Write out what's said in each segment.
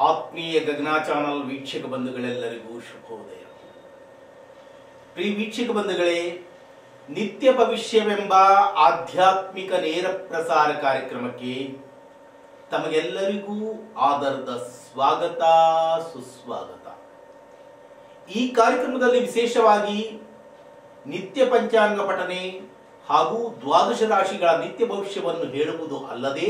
ಆತ್ಮೀಯ ಗಗನ ಚಾನಲ್ ವೀಕ್ಷಕ ಬಂಧುಗಳೆಲ್ಲರಿಗೂ ಶುಭೋದಯ ಪ್ರಿಯ ವೀಕ್ಷಕ ಬಂಧುಗಳೇ ನಿತ್ಯ ಭವಿಷ್ಯವೆಂಬ ಆಧ್ಯಾತ್ಮಿಕ ನೇರ ಪ್ರಸಾರ ಕಾರ್ಯಕ್ರಮಕ್ಕೆ ತಮಗೆಲ್ಲರಿಗೂ ಆದರದ ಸ್ವಾಗತ ಸುಸ್ವಾಗತ ಈ ಕಾರ್ಯಕ್ರಮದಲ್ಲಿ ವಿಶೇಷವಾಗಿ ನಿತ್ಯ ಪಂಚಾಂಗ ಪಠನೆ ಹಾಗೂ ದ್ವಾದಶ ರಾಶಿಗಳ ನಿತ್ಯ ಭವಿಷ್ಯವನ್ನು ಹೇಳುವುದು ಅಲ್ಲದೆ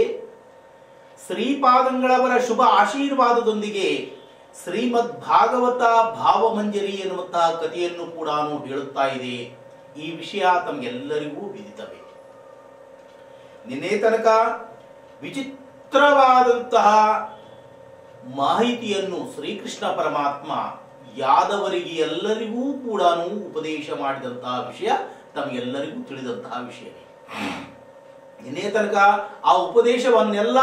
ಶ್ರೀಪಾದಂಗಳವರ ಶುಭ ಆಶೀರ್ವಾದದೊಂದಿಗೆ ಶ್ರೀಮದ್ ಭಾಗವತ ಭಾವಮಂಜರಿ ಎನ್ನುವಂತಹ ಕಥೆಯನ್ನು ಕೂಡ ಹೇಳುತ್ತಾ ಇದೆ ಈ ವಿಷಯ ತಮಗೆಲ್ಲರಿಗೂ ವಿದಿತವೇ ನಿನ್ನೆ ತನಕ ವಿಚಿತ್ರವಾದಂತಹ ಮಾಹಿತಿಯನ್ನು ಶ್ರೀಕೃಷ್ಣ ಪರಮಾತ್ಮ ಯಾದವರಿಗೆ ಎಲ್ಲರಿಗೂ ಕೂಡ ಉಪದೇಶ ಮಾಡಿದಂತಹ ವಿಷಯ ತಮಗೆಲ್ಲರಿಗೂ ತಿಳಿದಂತಹ ವಿಷಯವೇ ನಿನ್ನೆ ತನಕ ಆ ಉಪದೇಶವನ್ನೆಲ್ಲ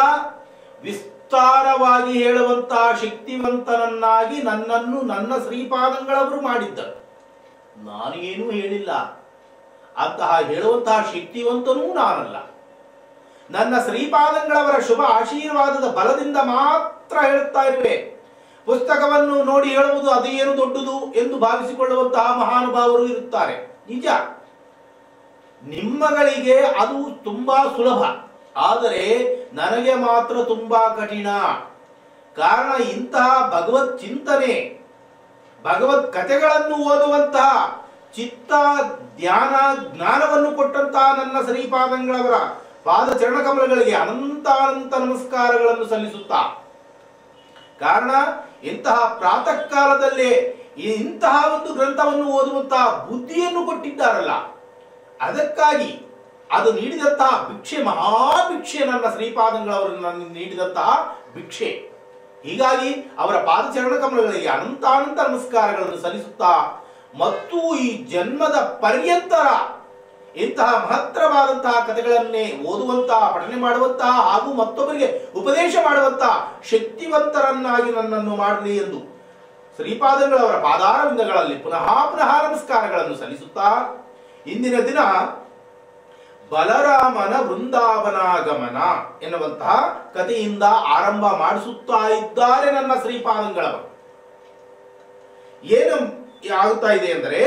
ವಿಸ್ತಾರವಾಗಿ ಹೇಳುವಂತಹ ಶಕ್ತಿವಂತನನ್ನಾಗಿ ನನ್ನನ್ನು ನನ್ನ ಶ್ರೀಪಾದಂಗಳವರು ಮಾಡಿದ್ದರು ನಾನು ಏನೂ ಹೇಳಿಲ್ಲ ಅಂತಹ ಹೇಳುವಂತಹ ಶಕ್ತಿವಂತನೂ ನಾನಲ್ಲ ನನ್ನ ಶ್ರೀಪಾದಂಗಳವರ ಶುಭ ಆಶೀರ್ವಾದದ ಬಲದಿಂದ ಮಾತ್ರ ಹೇಳುತ್ತಾ ಇರುವೆ ಪುಸ್ತಕವನ್ನು ನೋಡಿ ಹೇಳುವುದು ಅದೇನು ದೊಡ್ಡದು ಎಂದು ಭಾವಿಸಿಕೊಳ್ಳುವಂತಹ ಮಹಾನುಭಾವರು ಇರುತ್ತಾರೆ ನಿಜ ನಿಮ್ಮಗಳಿಗೆ ಅದು ತುಂಬಾ ಸುಲಭ ಆದರೆ ನನಗೆ ಮಾತ್ರ ತುಂಬಾ ಕಠಿಣ ಕಾರಣ ಇಂತಹ ಭಗವತ್ ಚಿಂತನೆ ಭಗವತ್ ಕಥೆಗಳನ್ನು ಓದುವಂತಹ ಚಿತ್ತ ಧ್ಯಾನ ಜ್ಞಾನವನ್ನು ಕೊಟ್ಟಂತಹ ನನ್ನ ಶ್ರೀಪಾದಂಗಳವರ ಪಾದ ಚರಣಕಮಲಗಳಿಗೆ ಅನಂತಾನಂತ ನಮಸ್ಕಾರಗಳನ್ನು ಸಲ್ಲಿಸುತ್ತಾ ಕಾರಣ ಇಂತಹ ಪ್ರಾತಃ ಕಾಲದಲ್ಲೇ ಈ ಇಂತಹ ಒಂದು ಗ್ರಂಥವನ್ನು ಓದುವಂತಹ ಬುದ್ಧಿಯನ್ನು ಕೊಟ್ಟಿದ್ದಾರಲ್ಲ ಅದಕ್ಕಾಗಿ ಅದು ನೀಡಿದಂತಹ ಭಿಕ್ಷೆ ಮಹಾಭಿಕ್ಷೆ ನನ್ನ ಶ್ರೀಪಾದಂಗಳವರು ನನ್ನ ನೀಡಿದಂತಹ ಭಿಕ್ಷೆ ಹೀಗಾಗಿ ಅವರ ಪಾದಚರಣ ಕಮಲಗಳಿಗೆ ಅನಂತಾನಂತ ನಮಸ್ಕಾರಗಳನ್ನು ಸಲ್ಲಿಸುತ್ತಾ ಮತ್ತು ಈ ಜನ್ಮದ ಪರ್ಯಂತರ ಇಂತಹ ಮಹತ್ತರವಾದಂತಹ ಕಥೆಗಳನ್ನೇ ಓದುವಂತಹ ಪಠನೆ ಮಾಡುವಂತಹ ಹಾಗೂ ಮತ್ತೊಬ್ಬರಿಗೆ ಉಪದೇಶ ಮಾಡುವಂತಹ ಶಕ್ತಿವಂತರನ್ನಾಗಿ ನನ್ನನ್ನು ಮಾಡಲಿ ಎಂದು ಶ್ರೀಪಾದಂಗಳವರ ಪಾದಾರವಿಂದಗಳಲ್ಲಿ ಪುನಃ ಪುನಃ ನಮಸ್ಕಾರಗಳನ್ನು ಸಲ್ಲಿಸುತ್ತಾ ಇಂದಿನ ದಿನ ಬಲರಾಮನ ವೃಂದಾವನಾಗಮನ ಎನ್ನುವಂತಹ ಕಥೆಯಿಂದ ಆರಂಭ ಮಾಡಿಸುತ್ತಾ ಇದ್ದಾರೆ ನನ್ನ ಶ್ರೀಪಾದಂಗಳವರು ಏನು ಆಗುತ್ತಾ ಇದೆ ಅಂದರೆ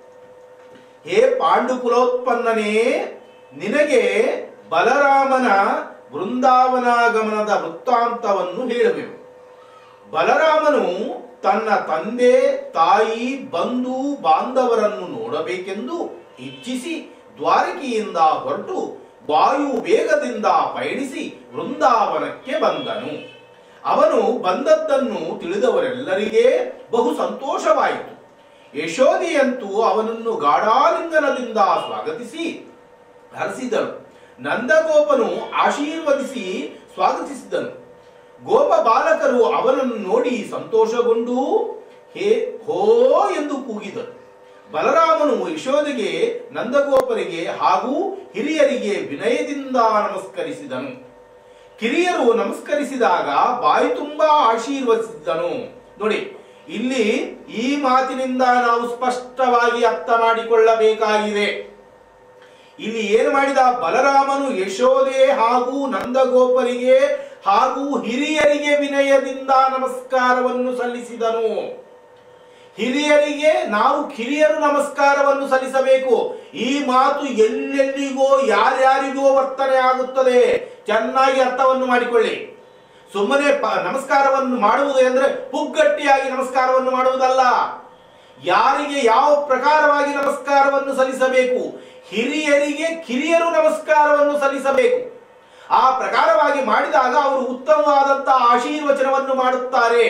ಹೇ ಪಾಂಡುಕುಲೋತ್ಪನ್ನನೇ ನಿನಗೆ ಬಲರಾಮನ ವೃಂದಾವನಾಗಮನದ ವೃತ್ತಾಂತವನ್ನು ಹೇಳುವೆವು ಬಲರಾಮನು ತನ್ನ ತಂದೆ ತಾಯಿ ಬಂಧು ಬಾಂಧವರನ್ನು ನೋಡಬೇಕೆಂದು ಇಚ್ಛಿಸಿ ದ್ವಾರಕೆಯಿಂದ ಹೊರಟು ವಾಯು ವೇಗದಿಂದ ಪಯಣಿಸಿ ವೃಂದಾವನಕ್ಕೆ ಬಂದನು ಅವನು ಬಂದದ್ದನ್ನು ತಿಳಿದವರೆಲ್ಲರಿಗೆ ಬಹು ಸಂತೋಷವಾಯಿತು ಯಶೋದಿಯಂತೂ ಅವನನ್ನು ಗಾಢಾಲಿಂಗನದಿಂದ ಸ್ವಾಗತಿಸಿ ಹರಿಸಿದಳು ನಂದಗೋಪನು ಆಶೀರ್ವದಿಸಿ ಸ್ವಾಗತಿಸಿದನು ಗೋಪ ಬಾಲಕರು ಅವನನ್ನು ನೋಡಿ ಸಂತೋಷಗೊಂಡು ಹೇ ಹೋ ಎಂದು ಕೂಗಿದರು ಬಲರಾಮನು ಯಶೋದೆಗೆ ನಂದಗೋಪರಿಗೆ ಹಾಗೂ ಹಿರಿಯರಿಗೆ ವಿನಯದಿಂದ ನಮಸ್ಕರಿಸಿದನು ಕಿರಿಯರು ನಮಸ್ಕರಿಸಿದಾಗ ಬಾಯಿ ತುಂಬಾ ಆಶೀರ್ವದಿಸಿದನು ನೋಡಿ ಇಲ್ಲಿ ಈ ಮಾತಿನಿಂದ ನಾವು ಸ್ಪಷ್ಟವಾಗಿ ಅರ್ಥ ಮಾಡಿಕೊಳ್ಳಬೇಕಾಗಿದೆ ಇಲ್ಲಿ ಏನು ಮಾಡಿದ ಬಲರಾಮನು ಯಶೋದೆ ಹಾಗೂ ನಂದಗೋಪರಿಗೆ ಹಾಗೂ ಹಿರಿಯರಿಗೆ ವಿನಯದಿಂದ ನಮಸ್ಕಾರವನ್ನು ಸಲ್ಲಿಸಿದನು ಹಿರಿಯರಿಗೆ ನಾವು ಕಿರಿಯರು ನಮಸ್ಕಾರವನ್ನು ಸಲ್ಲಿಸಬೇಕು ಈ ಮಾತು ಎಲ್ಲೆಲ್ಲಿಗೋ ಯಾರ್ಯಾರಿಗೋ ವರ್ತನೆ ಆಗುತ್ತದೆ ಚೆನ್ನಾಗಿ ಅರ್ಥವನ್ನು ಮಾಡಿಕೊಳ್ಳಿ ಸುಮ್ಮನೆ ಪ- ನಮಸ್ಕಾರವನ್ನು ಮಾಡುವುದು ಎಂದ್ರೆ ಪುಗ್ಗಟ್ಟಿಯಾಗಿ ನಮಸ್ಕಾರವನ್ನು ಮಾಡುವುದಲ್ಲ ಯಾರಿಗೆ ಯಾವ ಪ್ರಕಾರವಾಗಿ ನಮಸ್ಕಾರವನ್ನು ಸಲ್ಲಿಸಬೇಕು ಹಿರಿಯರಿಗೆ ಕಿರಿಯರು ನಮಸ್ಕಾರವನ್ನು ಸಲ್ಲಿಸಬೇಕು ಆ ಪ್ರಕಾರವಾಗಿ ಮಾಡಿದಾಗ ಅವರು ಉತ್ತಮವಾದಂತಹ ಆಶೀರ್ವಚನವನ್ನು ಮಾಡುತ್ತಾರೆ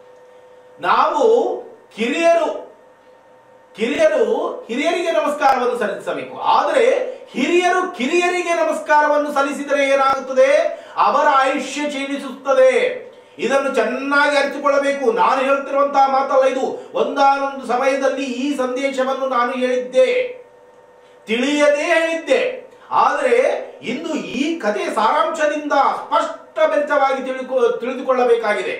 ನಾವು ಕಿರಿಯರು ಕಿರಿಯರು ಹಿರಿಯರಿಗೆ ನಮಸ್ಕಾರವನ್ನು ಸಲ್ಲಿಸಬೇಕು ಆದರೆ ಹಿರಿಯರು ಕಿರಿಯರಿಗೆ ನಮಸ್ಕಾರವನ್ನು ಸಲ್ಲಿಸಿದರೆ ಏನಾಗುತ್ತದೆ ಅವರ ಆಯುಷ್ಯ ಕ್ಷೀಣಿಸುತ್ತದೆ ಇದನ್ನು ಚೆನ್ನಾಗಿ ಅರಿತುಕೊಳ್ಳಬೇಕು ನಾನು ಹೇಳ್ತಿರುವಂತಹ ಮಾತಲ್ಲ ಇದು ಒಂದಾನೊಂದು ಸಮಯದಲ್ಲಿ ಈ ಸಂದೇಶವನ್ನು ನಾನು ಹೇಳಿದ್ದೆ ತಿಳಿಯದೇ ಹೇಳಿದ್ದೆ ಆದರೆ ಇಂದು ಈ ಕಥೆಯ ಸಾರಾಂಶದಿಂದ ಸ್ಪಷ್ಟಭರಿತವಾಗಿ ತಿಳಿದುಕೊ ತಿಳಿದುಕೊಳ್ಳಬೇಕಾಗಿದೆ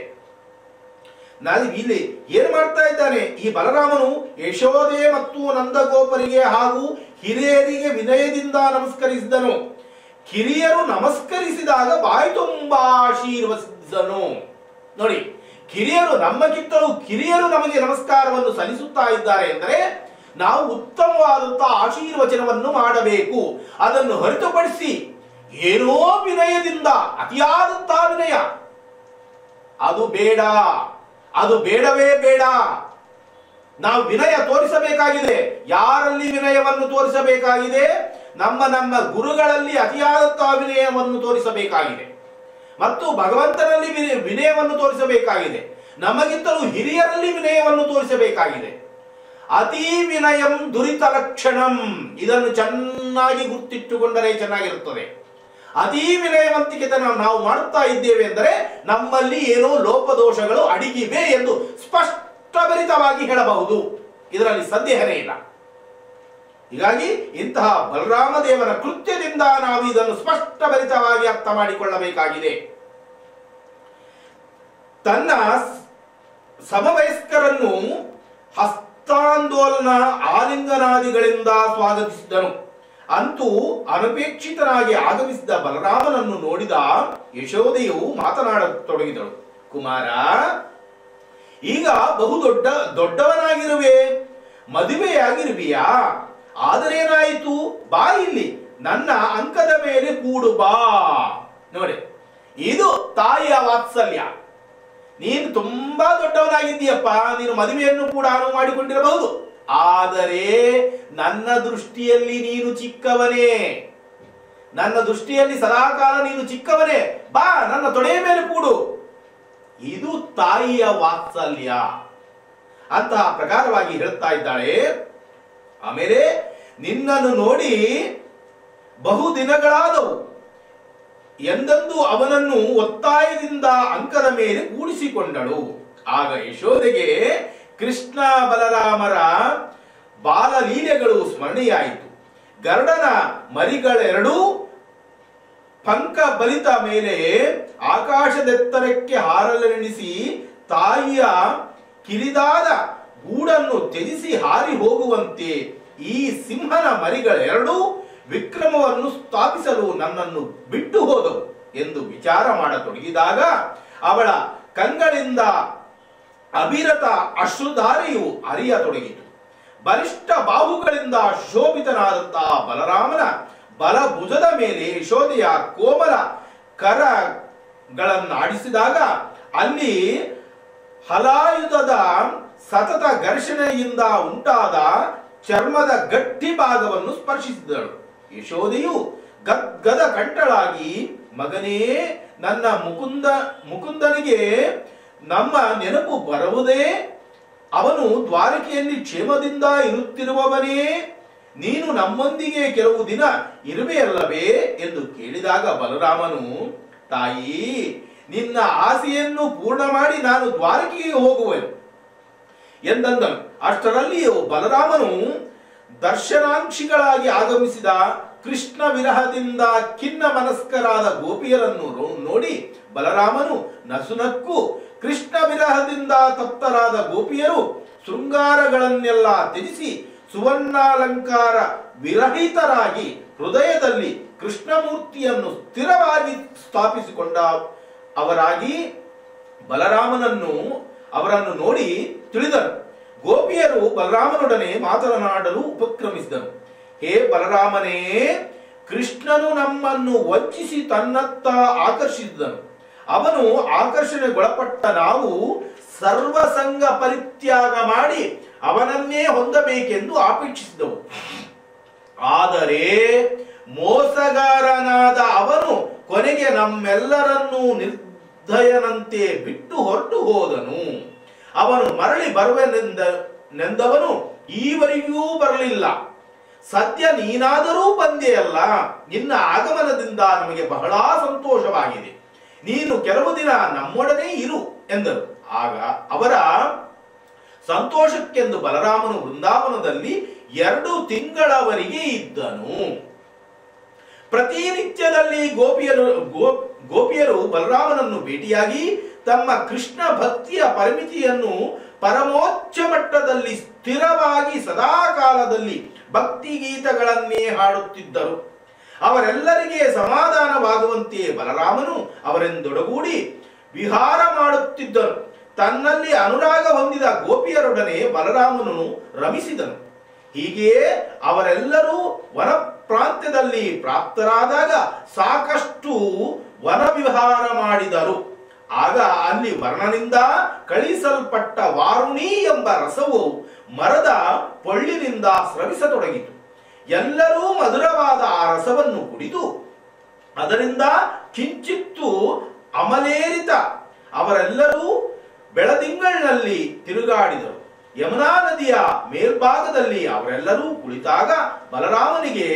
ನಾನು ಇಲ್ಲಿ ಏನು ಮಾಡ್ತಾ ಇದ್ದಾನೆ ಈ ಬಲರಾಮನು ಯಶೋದೆ ಮತ್ತು ನಂದಗೋಪರಿಗೆ ಹಾಗೂ ಹಿರಿಯರಿಗೆ ವಿನಯದಿಂದ ನಮಸ್ಕರಿಸಿದನು ಕಿರಿಯರು ನಮಸ್ಕರಿಸಿದಾಗ ಬಾಯಿ ತುಂಬಾ ಆಶೀರ್ವದಿಸಿದನು ನೋಡಿ ಕಿರಿಯರು ನಮ್ಮಗಿಂತಲೂ ಕಿರಿಯರು ನಮಗೆ ನಮಸ್ಕಾರವನ್ನು ಸಲ್ಲಿಸುತ್ತಾ ಇದ್ದಾರೆ ಎಂದರೆ ನಾವು ಉತ್ತಮವಾದಂತಹ ಆಶೀರ್ವಚನವನ್ನು ಮಾಡಬೇಕು ಅದನ್ನು ಹೊರತುಪಡಿಸಿ ಏನೋ ವಿನಯದಿಂದ ಅತಿಯಾದಂತಹ ವಿನಯ ಅದು ಬೇಡ ಅದು ಬೇಡವೇ ಬೇಡ ನಾವು ವಿನಯ ತೋರಿಸಬೇಕಾಗಿದೆ ಯಾರಲ್ಲಿ ವಿನಯವನ್ನು ತೋರಿಸಬೇಕಾಗಿದೆ ನಮ್ಮ ನಮ್ಮ ಗುರುಗಳಲ್ಲಿ ಅತಿಯಾದಂತಹ ವಿನಯವನ್ನು ತೋರಿಸಬೇಕಾಗಿದೆ ಮತ್ತು ಭಗವಂತನಲ್ಲಿ ವಿನಯ- ವಿನಯವನ್ನು ತೋರಿಸಬೇಕಾಗಿದೆ ನಮಗಿಂತಲೂ ಹಿರಿಯರಲ್ಲಿ ವಿನಯವನ್ನು ತೋರಿಸಬೇಕಾಗಿದೆ ಅತಿ ವಿನಯಂ ದುರಿತ ಲಕ್ಷಣಂ ಇದನ್ನು ಚೆನ್ನಾಗಿ ಗುರ್ತಿಟ್ಟುಕೊಂಡರೆ ಚೆನ್ನಾಗಿರುತ್ತದೆ ಅತಿ ವಿನಯವಂತಿಕೆತನ ನಾವು ಮಾಡುತ್ತಾ ಇದ್ದೇವೆ ಎಂದರೆ ನಮ್ಮಲ್ಲಿ ಏನೋ ಲೋಪದೋಷಗಳು ಅಡಿಗಿವೆ ಎಂದು ಸ್ಪಷ್ಟಭರಿತವಾಗಿ ಹೇಳಬಹುದು ಇದರಲ್ಲಿ ಸಂದೇಹನೇ ಇಲ್ಲ ಹೀಗಾಗಿ ಇಂತಹ ಬಲರಾಮ ದೇವರ ಕೃತ್ಯದಿಂದ ನಾವು ಇದನ್ನು ಸ್ಪಷ್ಟಭರಿತವಾಗಿ ಅರ್ಥ ಮಾಡಿಕೊಳ್ಳಬೇಕಾಗಿದೆ ತನ್ನ ಸ್- ಸಮವಯಸ್ಕರನ್ನು ಹಸ್ತಾಂದೋಲನ ಆಲಿಂಗನಾದಿಗಳಿಂದ ಸ್ವಾಗತಿಸಿದನು ಅಂತೂ ಅನಪೇಕ್ಷಿತನಾಗಿ ಆಗಮಿಸಿದ ಬಲರಾಮನನ್ನು ನೋಡಿದ ಯಶೋದೆಯು ಮಾತನಾಡತೊಡಗಿದಳು ಕುಮಾರ ಈಗ ಬಹು ದೊಡ್ಡ ದೊಡ್ಡವನಾಗಿರುವೆ ಮದುವೆಯಾಗಿರುವಿಯಾ ಆದರೇನಾಯಿತು ಬಾ ಇಲ್ಲಿ ನನ್ನ ಅಂಕದ ಮೇಲೆ ಕೂಡು ಬಾ ನೋಡಿ ಇದು ತಾಯಿಯ ವಾತ್ಸಲ್ಯ ನೀನು ತುಂಬಾ ದೊಡ್ಡವನಾಗಿದ್ದೀಯಪ್ಪ ನೀನು ಮದುವೆಯನ್ನು ಕೂಡ ಅನುವು ಮಾಡಿಕೊಂಡಿರಬಹುದು ಆದರೆ ನನ್ನ ದೃಷ್ಟಿಯಲ್ಲಿ ನೀನು ಚಿಕ್ಕವನೇ ನನ್ನ ದೃಷ್ಟಿಯಲ್ಲಿ ಸದಾಕಾಲ ನೀನು ಚಿಕ್ಕವನೇ ಬಾ ನನ್ನ ತೊಡೆಯ ಮೇಲೆ ಕೂಡು ಇದು ತಾಯಿಯ ವಾತ್ಸಲ್ಯ ಅಂತಹ ಪ್ರಕಾರವಾಗಿ ಹೇಳ್ತಾ ಇದ್ದಾಳೆ ಆಮೇಲೆ ನಿನ್ನನ್ನು ನೋಡಿ ಬಹು ದಿನಗಳಾದವು ಎಂದೆಂದು ಅವನನ್ನು ಒತ್ತಾಯದಿಂದ ಅಂಕದ ಮೇಲೆ ಕೂಡಿಸಿಕೊಂಡಳು ಆಗ ಯಶೋದೆಗೆ ಕೃಷ್ಣ ಬಲರಾಮರ ಬಾಲಲೀಲೆಗಳು ಸ್ಮರಣೆಯಾಯಿತು ಗರುಡನ ಮರಿಗಳೆರಡೂ ಪಂಕ ಬಲಿತ ಮೇಲೆ ಆಕಾಶದೆತ್ತರಕ್ಕೆ ಹಾರಲೆಣಿಸಿ ತಾಯಿಯ ಕಿರಿದಾದ ಗೂಡನ್ನು ತ್ಯಜಿಸಿ ಹಾರಿ ಹೋಗುವಂತೆ ಈ ಸಿಂಹನ ಮರಿಗಳೆರಡೂ ವಿಕ್ರಮವನ್ನು ಸ್ಥಾಪಿಸಲು ನನ್ನನ್ನು ಬಿಟ್ಟು ಹೋದವು ಎಂದು ವಿಚಾರ ಮಾಡತೊಡಗಿದಾಗ ಅವಳ ಕಂಗಳಿಂದ ಅವಿರತ ಅಶ್ರುಧಾರೆಯು ಹರಿಯತೊಡಗಿತು ಬಲಿಷ್ಠ ಬಾಹುಗಳಿಂದ ಶೋಭಿತನಾದಂತಹ ಬಲರಾಮನ ಬಲ ಭುಜದ ಮೇಲೆ ಯಶೋದೆಯ ಕೋಮಲ ಕರಗಳನ್ನಾಡಿಸಿದಾಗ ಅಲ್ಲಿ ಹಲಾಯುಧದ ಸತತ ಘರ್ಷಣೆಯಿಂದ ಉಂಟಾದ ಚರ್ಮದ ಗಟ್ಟಿ ಭಾಗವನ್ನು ಸ್ಪರ್ಶಿಸಿದಳು ಯಶೋದೆಯು ಗದ್ಗದ ಕಂಠಳಾಗಿ ಮಗನೇ ನನ್ನ ಮುಕುಂದ ಮುಕುಂದನಿಗೆ ನಮ್ಮ ನೆನಪು ಬರುವುದೇ ಅವನು ದ್ವಾರಕೆಯಲ್ಲಿ ಕ್ಷೇಮದಿಂದ ಇರುತ್ತಿರುವವನೇ ನೀನು ನಮ್ಮೊಂದಿಗೆ ಕೆಲವು ದಿನ ಇರುವೆಯಲ್ಲವೇ ಎಂದು ಕೇಳಿದಾಗ ಬಲರಾಮನು ತಾಯಿ ನಿನ್ನ ಆಸೆಯನ್ನು ಪೂರ್ಣ ಮಾಡಿ ನಾನು ದ್ವಾರಕೆಗೆ ಹೋಗುವೆನು ಎಂದಂದನು ಅಷ್ಟರಲ್ಲಿಯೂ ಬಲರಾಮನು ದರ್ಶನಾಂಕ್ಷಿಗಳಾಗಿ ಆಗಮಿಸಿದ ಕೃಷ್ಣ ವಿರಹದಿಂದ ಖಿನ್ನ ಮನಸ್ಕರಾದ ಗೋಪಿಯರನ್ನು ರೋ- ನೋಡಿ ಬಲರಾಮನು ನಸುನಕ್ಕು ಕೃಷ್ಣ ವಿರಹದಿಂದ ತಪ್ತರಾದ ಗೋಪಿಯರು ಶೃಂಗಾರಗಳನ್ನೆಲ್ಲ ತ್ಯಜಿಸಿ ಸುವರ್ಣಾಲಂಕಾರ ವಿರಹಿತರಾಗಿ ಹೃದಯದಲ್ಲಿ ಕೃಷ್ಣಮೂರ್ತಿಯನ್ನು ಸ್ಥಿರವಾಗಿ ಸ್ಥಾಪಿಸಿಕೊಂಡ ಅವರಾಗಿ ಬಲರಾಮನನ್ನು ಅವರನ್ನು ನೋಡಿ ತಿಳಿದರು ಗೋಪಿಯರು ಬಲರಾಮನೊಡನೆ ಮಾತನಾಡಲು ಉಪಕ್ರಮಿಸಿದರು ಹೇ ಬಲರಾಮನೇ ಕೃಷ್ಣನು ನಮ್ಮನ್ನು ವಂಚಿಸಿ ತನ್ನತ್ತ ಆಕರ್ಷಿಸಿದನು ಅವನು ಆಕರ್ಷಣೆಗೊಳಪಟ್ಟ ನಾವು ಸರ್ವಸಂಗ ಪರಿತ್ಯಾಗ ಮಾಡಿ ಅವನನ್ನೇ ಹೊಂದಬೇಕೆಂದು ಅಪೇಕ್ಷಿಸಿದವು ಆದರೆ ಮೋಸಗಾರನಾದ ಅವನು ಕೊನೆಗೆ ನಮ್ಮೆಲ್ಲರನ್ನೂ ನಿರ್ದಯನಂತೆ ಬಿಟ್ಟು ಹೊರಟು ಹೋದನು ಅವನು ಮರಳಿ ಬರುವೆನೆಂದ ನೆಂದವನು ಈವರೆಗೂ ಬರಲಿಲ್ಲ ಸದ್ಯ ನೀನಾದರೂ ಬಂದೆಯಲ್ಲ ನಿನ್ನ ಆಗಮನದಿಂದ ನಮಗೆ ಬಹಳ ಸಂತೋಷವಾಗಿದೆ ನೀನು ಕೆಲವು ದಿನ ನಮ್ಮೊಡನೆ ಇರು ಎಂದರು ಆಗ ಅವರ ಸಂತೋಷಕ್ಕೆಂದು ಬಲರಾಮನು ವೃಂದಾವನದಲ್ಲಿ ಎರಡು ತಿಂಗಳವರೆಗೆ ಇದ್ದನು ಪ್ರತಿನಿತ್ಯದಲ್ಲಿ ಗೋಪಿಯರು ಗೋ ಗೋಪಿಯರು ಬಲರಾಮನನ್ನು ಭೇಟಿಯಾಗಿ ತಮ್ಮ ಕೃಷ್ಣ ಭಕ್ತಿಯ ಪರಿಮಿತಿಯನ್ನು ಪರಮೋಚ್ಚ ಮಟ್ಟದಲ್ಲಿ ಸ್ಥಿರವಾಗಿ ಸದಾಕಾಲದಲ್ಲಿ ಭಕ್ತಿ ಗೀತಗಳನ್ನೇ ಹಾಡುತ್ತಿದ್ದರು ಅವರೆಲ್ಲರಿಗೆ ಸಮಾಧಾನವಾಗುವಂತೆ ಬಲರಾಮನು ಅವರೆಂದೊಡಗೂಡಿ ವಿಹಾರ ಮಾಡುತ್ತಿದ್ದರು ತನ್ನಲ್ಲಿ ಅನುರಾಗ ಹೊಂದಿದ ಗೋಪಿಯರೊಡನೆ ಬಲರಾಮನು ರಮಿಸಿದನು ಹೀಗೆಯೇ ಅವರೆಲ್ಲರೂ ವನ ಪ್ರಾಂತ್ಯದಲ್ಲಿ ಪ್ರಾಪ್ತರಾದಾಗ ಸಾಕಷ್ಟು ವನವಿಹಾರ ಮಾಡಿದರು ಆಗ ಅಲ್ಲಿ ವರ್ಣನಿಂದ ಕಳಿಸಲ್ಪಟ್ಟ ವಾರುಣಿ ಎಂಬ ರಸವು ಮರದ ಪೊಳ್ಳಿನಿಂದ ಸ್ರವಿಸತೊಡಗಿತು ಎಲ್ಲರೂ ಮಧುರವಾದ ಆ ರಸವನ್ನು ಕುಡಿದು ಅದರಿಂದ ಕಿಂಚಿತ್ತು ಅಮಲೇರಿತ ಅವರೆಲ್ಲರೂ ಬೆಳದಿಂಗಳಿನಲ್ಲಿ ತಿರುಗಾಡಿದರು ಯಮುನಾ ನದಿಯ ಮೇಲ್ಭಾಗದಲ್ಲಿ ಅವರೆಲ್ಲರೂ ಕುಳಿತಾಗ ಬಲರಾಮನಿಗೆ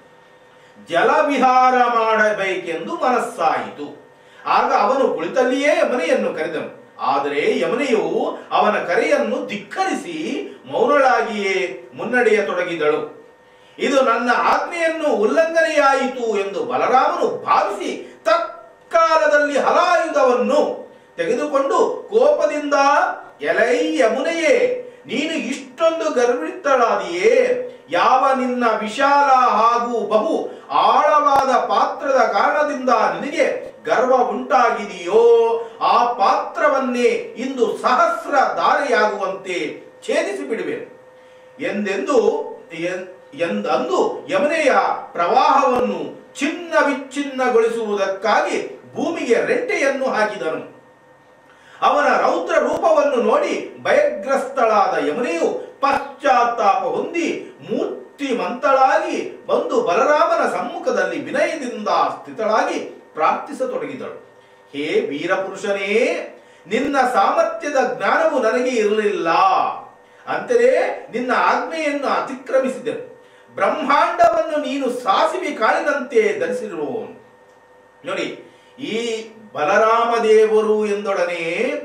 ಜಲವಿಹಾರ ಮಾಡಬೇಕೆಂದು ಮನಸ್ಸಾಯಿತು ಆಗ ಅವನು ಕುಳಿತಲ್ಲಿಯೇ ಯಮನೆಯನ್ನು ಕರೆದನು ಆದರೆ ಯಮನೆಯು ಅವನ ಕರೆಯನ್ನು ಧಿಕ್ಕರಿಸಿ ಮೌನಳಾಗಿಯೇ ಮುನ್ನಡೆಯತೊಡಗಿದಳು ಇದು ನನ್ನ ಆಜ್ಞೆಯನ್ನು ಉಲ್ಲಂಘನೆಯಾಯಿತು ಎಂದು ಬಲರಾಮನು ಭಾವಿಸಿ ತತ್ಕಾಲದಲ್ಲಿ ಹಲಾಯುಧವನ್ನು ತೆಗೆದುಕೊಂಡು ಕೋಪದಿಂದ ಎಲೈ ಯಮುನೆಯೇ ನೀನು ಇಷ್ಟೊಂದು ಗರ್ವಿತಳಾದಿಯೇ ಯಾವ ನಿನ್ನ ವಿಶಾಲ ಹಾಗೂ ಬಹು ಆಳವಾದ ಪಾತ್ರದ ಕಾರಣದಿಂದ ನಿನಗೆ ಗರ್ವ ಉಂಟಾಗಿದೆಯೋ ಆ ಪಾತ್ರವನ್ನೇ ಇಂದು ಸಹಸ್ರ ದಾರಿಯಾಗುವಂತೆ ಛೇದಿಸಿ ಬಿಡುವೆ ಎಂದೆಂದು ಎನ್- ಎಂದಂದು ಯಮನೆಯ ಪ್ರವಾಹವನ್ನು ಚಿನ್ನ ವಿಚ್ಛಿನ್ನಗೊಳಿಸುವುದಕ್ಕಾಗಿ ಭೂಮಿಗೆ ರೆಂಟೆಯನ್ನು ಹಾಕಿದನು ಅವನ ರೌದ್ರ ರೂಪವನ್ನು ನೋಡಿ ಭಯಗ್ರಸ್ತಳಾದ ಯಮನೆಯು ಪಶ್ಚಾತ್ತಾಪ ಹೊಂದಿ ಮೂರ್ತಿಮಂತಳಾಗಿ ಬಂದು ಬಲರಾಮನ ಸಮ್ಮುಖದಲ್ಲಿ ವಿನಯದಿಂದ ಸ್ಥಿತಳಾಗಿ ಪ್ರಾರ್ಥಿಸತೊಡಗಿದಳು ಹೇ ವೀರಪುರುಷನೇ ನಿನ್ನ ಸಾಮರ್ಥ್ಯದ ಜ್ಞಾನವು ನನಗೆ ಇರಲಿಲ್ಲ ಅಂತಲೇ ನಿನ್ನ ಆಜ್ಞೆಯನ್ನು ಅತಿಕ್ರಮಿಸಿದೆನು ಬ್ರಹ್ಮಾಂಡವನ್ನು ನೀನು ಸಾಸಿವೆ ಕಾಳಿನಂತೆ ಧರಿಸಿರುವವನು ನೋಡಿ ಈ ಬಲರಾಮ ದೇವರು ಎಂದೊಡನೆ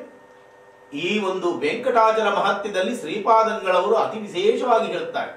ಈ ಒಂದು ವೆಂಕಟಾಚಲ ಮಹತ್ಯದಲ್ಲಿ ಶ್ರೀಪಾದಂಗಳವರು ಅತಿ ವಿಶೇಷವಾಗಿ ಹೇಳುತ್ತಾರೆ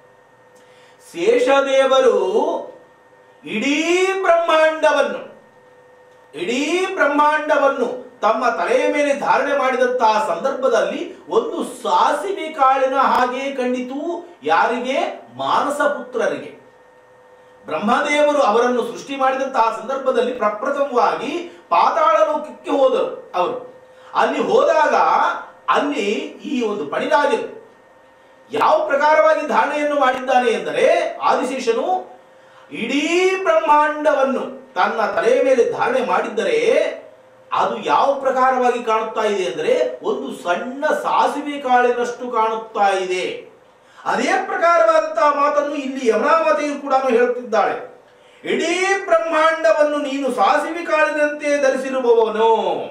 ಶೇಷದೇವರು ಇಡೀ ಬ್ರಹ್ಮಾಂಡವನ್ನು ಇಡೀ ಬ್ರಹ್ಮಾಂಡವನ್ನು ತಮ್ಮ ತಲೆಯ ಮೇಲೆ ಧಾರಣೆ ಮಾಡಿದಂತಹ ಸಂದರ್ಭದಲ್ಲಿ ಒಂದು ಸಾಸಿವೆ ಕಾಳಿನ ಹಾಗೆ ಕಂಡಿತು ಯಾರಿಗೆ ಮಾನಸ ಪುತ್ರರಿಗೆ ಬ್ರಹ್ಮದೇವರು ಅವರನ್ನು ಸೃಷ್ಟಿ ಮಾಡಿದಂತಹ ಸಂದರ್ಭದಲ್ಲಿ ಪ್ರಪ್ರಥಮವಾಗಿ ಪಾತಾಳ ಲೋಕಕ್ಕೆ ಹೋದರು ಅವರು ಅಲ್ಲಿ ಹೋದಾಗ ಅಲ್ಲಿ ಈ ಒಂದು ಪಣಿರಾಜರು ಯಾವ ಪ್ರಕಾರವಾಗಿ ಧಾರಣೆಯನ್ನು ಮಾಡಿದ್ದಾನೆ ಎಂದರೆ ಆದಿಶೇಷನು ಇಡೀ ಬ್ರಹ್ಮಾಂಡವನ್ನು ತನ್ನ ತಲೆಯ ಮೇಲೆ ಧಾರಣೆ ಮಾಡಿದ್ದರೆ ಅದು ಯಾವ ಪ್ರಕಾರವಾಗಿ ಕಾಣುತ್ತಾ ಇದೆ ಅಂದರೆ ಒಂದು ಸಣ್ಣ ಸಾಸಿವೆ ಕಾಳಿನಷ್ಟು ಕಾಣುತ್ತಾ ಇದೆ ಅದೇ ಪ್ರಕಾರವಾದಂತಹ ಮಾತನ್ನು ಇಲ್ಲಿ ಯಮುನಾವತಿಯು ಕೂಡ ಹೇಳುತ್ತಿದ್ದಾಳೆ ಇಡೀ ಬ್ರಹ್ಮಾಂಡವನ್ನು ನೀನು ಸಾಸಿವೆ ಕಾಳಿನಂತೆ ಧರಿಸಿರುವವನು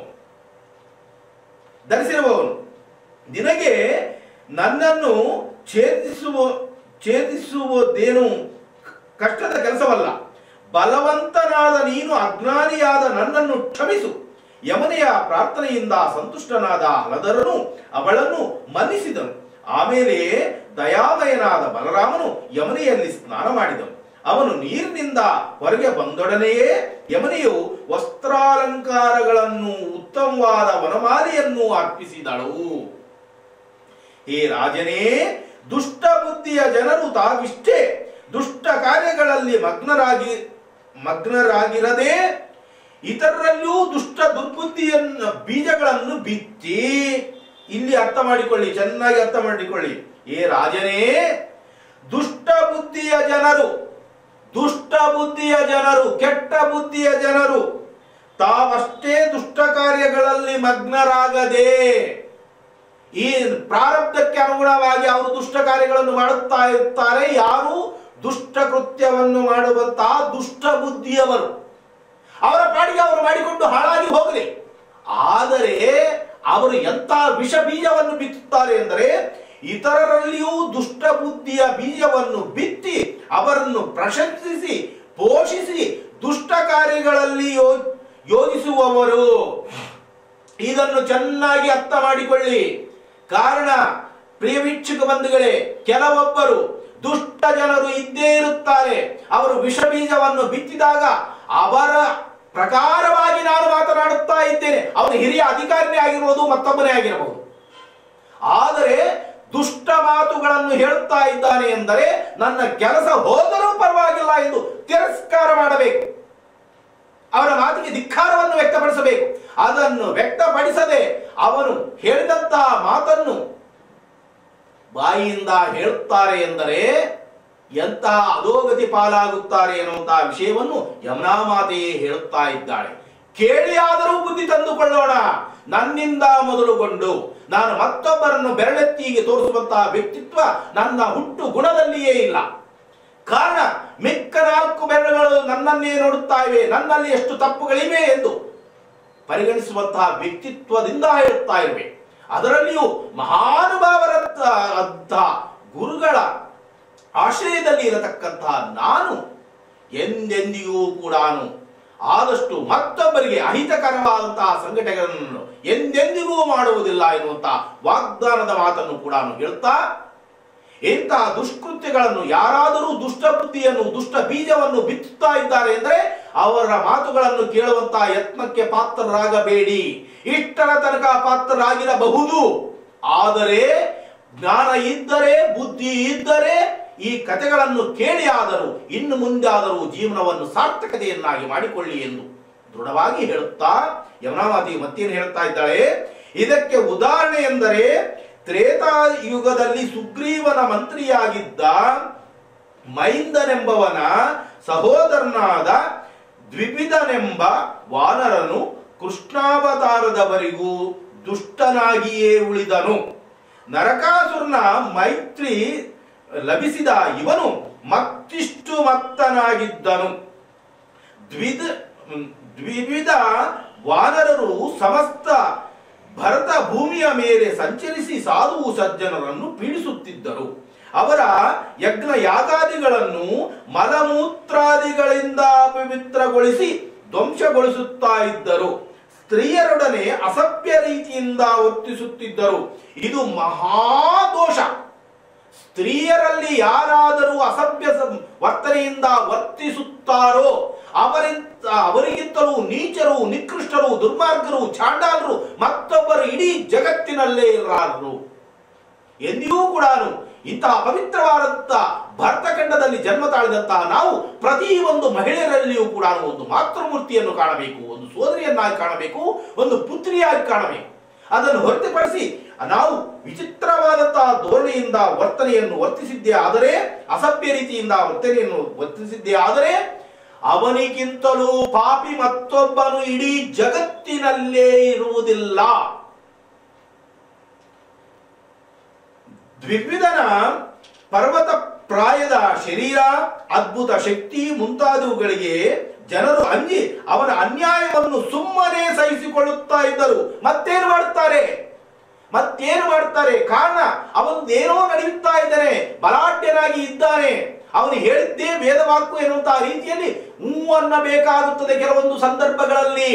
ಧರಿಸಿರುವವನು ನಿನಗೆ ನನ್ನನ್ನು ಛೇದಿಸುವ ಛೇದಿಸುವುದೇನು ಕಷ್ಟದ ಕೆಲಸವಲ್ಲ ಬಲವಂತನಾದ ನೀನು ಅಜ್ಞಾನಿಯಾದ ನನ್ನನ್ನು ಕ್ಷಮಿಸು ಯಮನೆಯ ಪ್ರಾರ್ಥನೆಯಿಂದ ಸಂತುಷ್ಟನಾದ ಹಲದರನು ಅವಳನ್ನು ಮನ್ನಿಸಿದನು ಆಮೇಲೆ ದಯಾಮಯನಾದ ಬಲರಾಮನು ಯಮನೆಯಲ್ಲಿ ಸ್ನಾನ ಮಾಡಿದನು ಅವನು ನೀರಿನಿಂದ ಹೊರಗೆ ಬಂದೊಡನೆಯೇ ಯಮನೆಯು ವಸ್ತ್ರಾಲಂಕಾರಗಳನ್ನು ಉತ್ತಮವಾದ ವನಮಾಲೆಯನ್ನು ಅರ್ಪಿಸಿದಳು ಹೇ ರಾಜನೇ ದುಷ್ಟ ಬುದ್ಧಿಯ ಜನರು ತಾವಿಷ್ಟೇ ದುಷ್ಟ ಕಾರ್ಯಗಳಲ್ಲಿ ಮಗ್ನರಾಗಿ ಮಗ್ನರಾಗಿರದೆ ಇತರರಲ್ಲೂ ದುಷ್ಟ ದುರ್ಬುದ್ಧಿಯನ್ನು ಬೀಜಗಳನ್ನು ಬಿತ್ತಿ ಇಲ್ಲಿ ಅರ್ಥ ಮಾಡಿಕೊಳ್ಳಿ ಚೆನ್ನಾಗಿ ಅರ್ಥ ಮಾಡಿಕೊಳ್ಳಿ ಏ ರಾಜನೇ ದುಷ್ಟ ಬುದ್ಧಿಯ ಜನರು ದುಷ್ಟ ಬುದ್ಧಿಯ ಜನರು ಕೆಟ್ಟ ಬುದ್ಧಿಯ ಜನರು ತಾವಷ್ಟೇ ದುಷ್ಟ ಕಾರ್ಯಗಳಲ್ಲಿ ಮಗ್ನರಾಗದೆ ಈ ಪ್ರಾರಬ್ಧಕ್ಕೆ ಅನುಗುಣವಾಗಿ ಅವರು ದುಷ್ಟ ಕಾರ್ಯಗಳನ್ನು ಮಾಡುತ್ತಾ ಇರ್ತಾರೆ ಯಾರು ದುಷ್ಟ ಕೃತ್ಯವನ್ನು ಮಾಡುವಂತಹ ದುಷ್ಟ ಬುದ್ಧಿಯವರು ಅವರ ಪಾಡಿಗೆ ಅವರು ಮಾಡಿಕೊಂಡು ಹಾಳಾಗಿ ಹೋಗಲಿ ಆದರೆ ಅವರು ಎಂತ ವಿಷ ಬೀಜವನ್ನು ಬಿತ್ತುತ್ತಾರೆ ಎಂದರೆ ಇತರರಲ್ಲಿಯೂ ದುಷ್ಟ ಬುದ್ಧಿಯ ಬೀಜವನ್ನು ಬಿತ್ತಿ ಅವರನ್ನು ಪ್ರಶಂಸಿಸಿ ಪೋಷಿಸಿ ದುಷ್ಟ ಕಾರ್ಯಗಳಲ್ಲಿ ಯೋ ಯೋಜಿಸುವವರು ಇದನ್ನು ಚೆನ್ನಾಗಿ ಅರ್ಥ ಮಾಡಿಕೊಳ್ಳಿ ಕಾರಣ ಪ್ರಿಯ ವೀಕ್ಷಕ ಬಂಧುಗಳೇ ಕೆಲವೊಬ್ಬರು ದುಷ್ಟ ಜನರು ಇದ್ದೇ ಇರುತ್ತಾರೆ ಅವರು ವಿಷ ಬೀಜವನ್ನು ಬಿತ್ತಿದಾಗ ಅವರ ಪ್ರಕಾರವಾಗಿ ನಾನು ಮಾತನಾಡುತ್ತಾ ಇದ್ದೇನೆ ಅವನು ಹಿರಿಯ ಅಧಿಕಾರಿನೇ ಆಗಿರ್ಬೋದು ಮತ್ತೊಬ್ಬನೇ ಆಗಿರಬಹುದು ಆದರೆ ದುಷ್ಟ ಮಾತುಗಳನ್ನು ಹೇಳುತ್ತಾ ಇದ್ದಾನೆ ಎಂದರೆ ನನ್ನ ಕೆಲಸ ಹೋದರೂ ಪರವಾಗಿಲ್ಲ ಎಂದು ತಿರಸ್ಕಾರ ಮಾಡಬೇಕು ಅವರ ಮಾತಿಗೆ ಧಿಕ್ಕಾರವನ್ನು ವ್ಯಕ್ತಪಡಿಸಬೇಕು ಅದನ್ನು ವ್ಯಕ್ತಪಡಿಸದೆ ಅವನು ಹೇಳಿದಂತಹ ಮಾತನ್ನು ಬಾಯಿಯಿಂದ ಹೇಳುತ್ತಾರೆ ಎಂದರೆ ಎಂತಹ ಅಧೋಗತಿ ಪಾಲಾಗುತ್ತಾರೆ ಎನ್ನುವಂತಹ ವಿಷಯವನ್ನು ಯಮುನಾ ಮಾತೆಯೇ ಹೇಳುತ್ತಾ ಇದ್ದಾಳೆ ಕೇಳಿ ಆದರೂ ಬುದ್ಧಿ ತಂದುಕೊಳ್ಳೋಣ ನನ್ನಿಂದ ಮೊದಲುಗೊಂಡು ನಾನು ಮತ್ತೊಬ್ಬರನ್ನು ಬೆರಳೆತ್ತಿಗೆ ತೋರಿಸುವಂತಹ ವ್ಯಕ್ತಿತ್ವ ನನ್ನ ಹುಟ್ಟು ಗುಣದಲ್ಲಿಯೇ ಇಲ್ಲ ಕಾರಣ ಮಿಕ್ಕ ನಾಲ್ಕು ಬೆರಳುಗಳು ನನ್ನನ್ನೇ ನೋಡುತ್ತಾ ಇವೆ ನನ್ನಲ್ಲಿ ಎಷ್ಟು ತಪ್ಪುಗಳಿವೆ ಎಂದು ಪರಿಗಣಿಸುವಂತಹ ವ್ಯಕ್ತಿತ್ವದಿಂದ ಹೇಳುತ್ತಾ ಇರುವೆ ಅದರಲ್ಲಿಯೂ ಮಹಾನುಭಾವರಂತಹ ಗುರುಗಳ ಆಶ್ರಯದಲ್ಲಿ ಇರತಕ್ಕಂತಹ ನಾನು ಎಂದೆಂದಿಗೂ ಕೂಡ ಆದಷ್ಟು ಮತ್ತೊಬ್ಬರಿಗೆ ಅಹಿತಕರವಾದಂತಹ ಸಂಘಟನೆಗಳನ್ನು ಎಂದೆಂದಿಗೂ ಮಾಡುವುದಿಲ್ಲ ಎನ್ನುವಂತಹ ವಾಗ್ದಾನದ ಮಾತನ್ನು ಕೂಡ ಹೇಳ್ತಾ ಇಂತಹ ದುಷ್ಕೃತ್ಯಗಳನ್ನು ಯಾರಾದರೂ ದುಷ್ಟ ಬುದ್ಧಿಯನ್ನು ದುಷ್ಟ ಬೀಜವನ್ನು ಬಿತ್ತುತ್ತಾ ಇದ್ದಾರೆ ಎಂದರೆ ಅವರ ಮಾತುಗಳನ್ನು ಕೇಳುವಂತಹ ಯತ್ನಕ್ಕೆ ಪಾತ್ರರಾಗಬೇಡಿ ಇಷ್ಟರ ತನಕ ಪಾತ್ರರಾಗಿರಬಹುದು ಆದರೆ ಜ್ಞಾನ ಇದ್ದರೆ ಬುದ್ಧಿ ಇದ್ದರೆ ಈ ಕಥೆಗಳನ್ನು ಕೇಳಿ ಆದರೂ ಇನ್ನು ಮುಂದಾದರೂ ಜೀವನವನ್ನು ಸಾರ್ಥಕತೆಯನ್ನಾಗಿ ಮಾಡಿಕೊಳ್ಳಿ ಎಂದು ದೃಢವಾಗಿ ಹೇಳುತ್ತಾ ಯಮುನಾಮಾತಿ ಮತ್ತೇನು ಹೇಳ್ತಾ ಇದ್ದಾಳೆ ಇದಕ್ಕೆ ಉದಾಹರಣೆ ಎಂದರೆ ತ್ರೇತಾಯುಗದಲ್ಲಿ ಸುಗ್ರೀವನ ಮಂತ್ರಿಯಾಗಿದ್ದ ಮೈಂದನೆಂಬವನ ಸಹೋದರನಾದ ದ್ವಿವಿಧನೆಂಬ ವಾನರನು ಕೃಷ್ಣಾವತಾರದವರೆಗೂ ದುಷ್ಟನಾಗಿಯೇ ಉಳಿದನು ನರಕಾಸುರನ ಮೈತ್ರಿ ಲಭಿಸಿದ ಇವನು ಮತ್ತಿಷ್ಟು ಮತ್ತನಾಗಿದ್ದನು ದ್ವಿಧ ದ್ವಿವಿಧ ವಾನರರು ಸಮಸ್ತ ಭರತ ಭೂಮಿಯ ಮೇಲೆ ಸಂಚರಿಸಿ ಸಾಧು ಸಜ್ಜನರನ್ನು ಪೀಡಿಸುತ್ತಿದ್ದರು ಅವರ ಯಜ್ಞ ಯಾಗಾದಿಗಳನ್ನು ಮಲಮೂತ್ರಾದಿಗಳಿಂದ ಅಪವಿತ್ರಗೊಳಿಸಿ ಧ್ವಂಸಗೊಳಿಸುತ್ತಾ ಇದ್ದರು ಸ್ತ್ರೀಯರೊಡನೆ ಅಸಭ್ಯ ರೀತಿಯಿಂದ ವರ್ತಿಸುತ್ತಿದ್ದರು ಇದು ಮಹಾದೋಷ ಸ್ತ್ರೀಯರಲ್ಲಿ ಯಾರಾದರೂ ಅಸಭ್ಯ ಸ- ವರ್ತನೆಯಿಂದ ವರ್ತಿಸುತ್ತಾರೋ ಅವರಿಂದ ಅವರಿಗಿಂತಲೂ ನೀಚರು ನಿಕೃಷ್ಟರು ದುರ್ಮಾರ್ಗರು ಚಾಂಡಾಲರು ಮತ್ತೊಬ್ಬರು ಇಡೀ ಜಗತ್ತಿನಲ್ಲೇ ಇರಲಾರರು ಎಂದಿಗೂ ಕೂಡ ಇಂತಹ ಪವಿತ್ರವಾದಂತಹ ಭರತಖಂಡದಲ್ಲಿ ಜನ್ಮ ತಾಳಿದಂತಹ ನಾವು ಪ್ರತಿ ಒಂದು ಮಹಿಳೆಯರಲ್ಲಿಯೂ ಕೂಡ ಒಂದು ಮಾತೃಮೂರ್ತಿಯನ್ನು ಕಾಣಬೇಕು ಒಂದು ಸೋದರಿಯನ್ನಾಗಿ ಕಾಣಬೇಕು ಒಂದು ಪುತ್ರಿಯಾಗಿ ಕಾಣಬೇಕು ಅದನ್ನು ಹೊರತುಪಡಿಸಿ ನಾವು ವಿಚಿತ್ರವಾದಂತಹ ಧೋರಣೆಯಿಂದ ವರ್ತನೆಯನ್ನು ವರ್ತಿಸಿದ್ದೇ ಆದರೆ ಅಸಭ್ಯ ರೀತಿಯಿಂದ ವರ್ತನೆಯನ್ನು ವರ್ತಿಸಿದ್ದೇ ಆದರೆ ಅವನಿಗಿಂತಲೂ ಪಾಪಿ ಮತ್ತೊಬ್ಬನು ಇಡೀ ಜಗತ್ತಿನಲ್ಲೇ ಇರುವುದಿಲ್ಲ ದ್ವಿವಿಧನ ಪರ್ವತ ಪ್ರಾಯದ ಶರೀರ ಅದ್ಭುತ ಶಕ್ತಿ ಮುಂತಾದವುಗಳಿಗೆ ಜನರು ಅಂಜಿ ಅವನ ಅನ್ಯಾಯವನ್ನು ಸುಮ್ಮನೆ ಸಹಿಸಿಕೊಳ್ಳುತ್ತಾ ಇದ್ದರು ಮತ್ತೇನು ಮಾಡುತ್ತಾರೆ ಮತ್ತೇನು ಮಾಡ್ತಾರೆ ಕಾರಣ ಅವನದೇನೋ ನಡೆಯುತ್ತಾ ಇದ್ದಾನೆ ಬಲಾಢ್ಯನಾಗಿ ಇದ್ದಾನೆ ಅವನು ಹೇಳಿದ್ದೇ ವೇದವಾಕ್ಕು ಎನ್ನುವಂತಹ ರೀತಿಯಲ್ಲಿ ಹೂ ಅನ್ನಬೇಕಾಗುತ್ತದೆ ಕೆಲವೊಂದು ಸಂದರ್ಭಗಳಲ್ಲಿ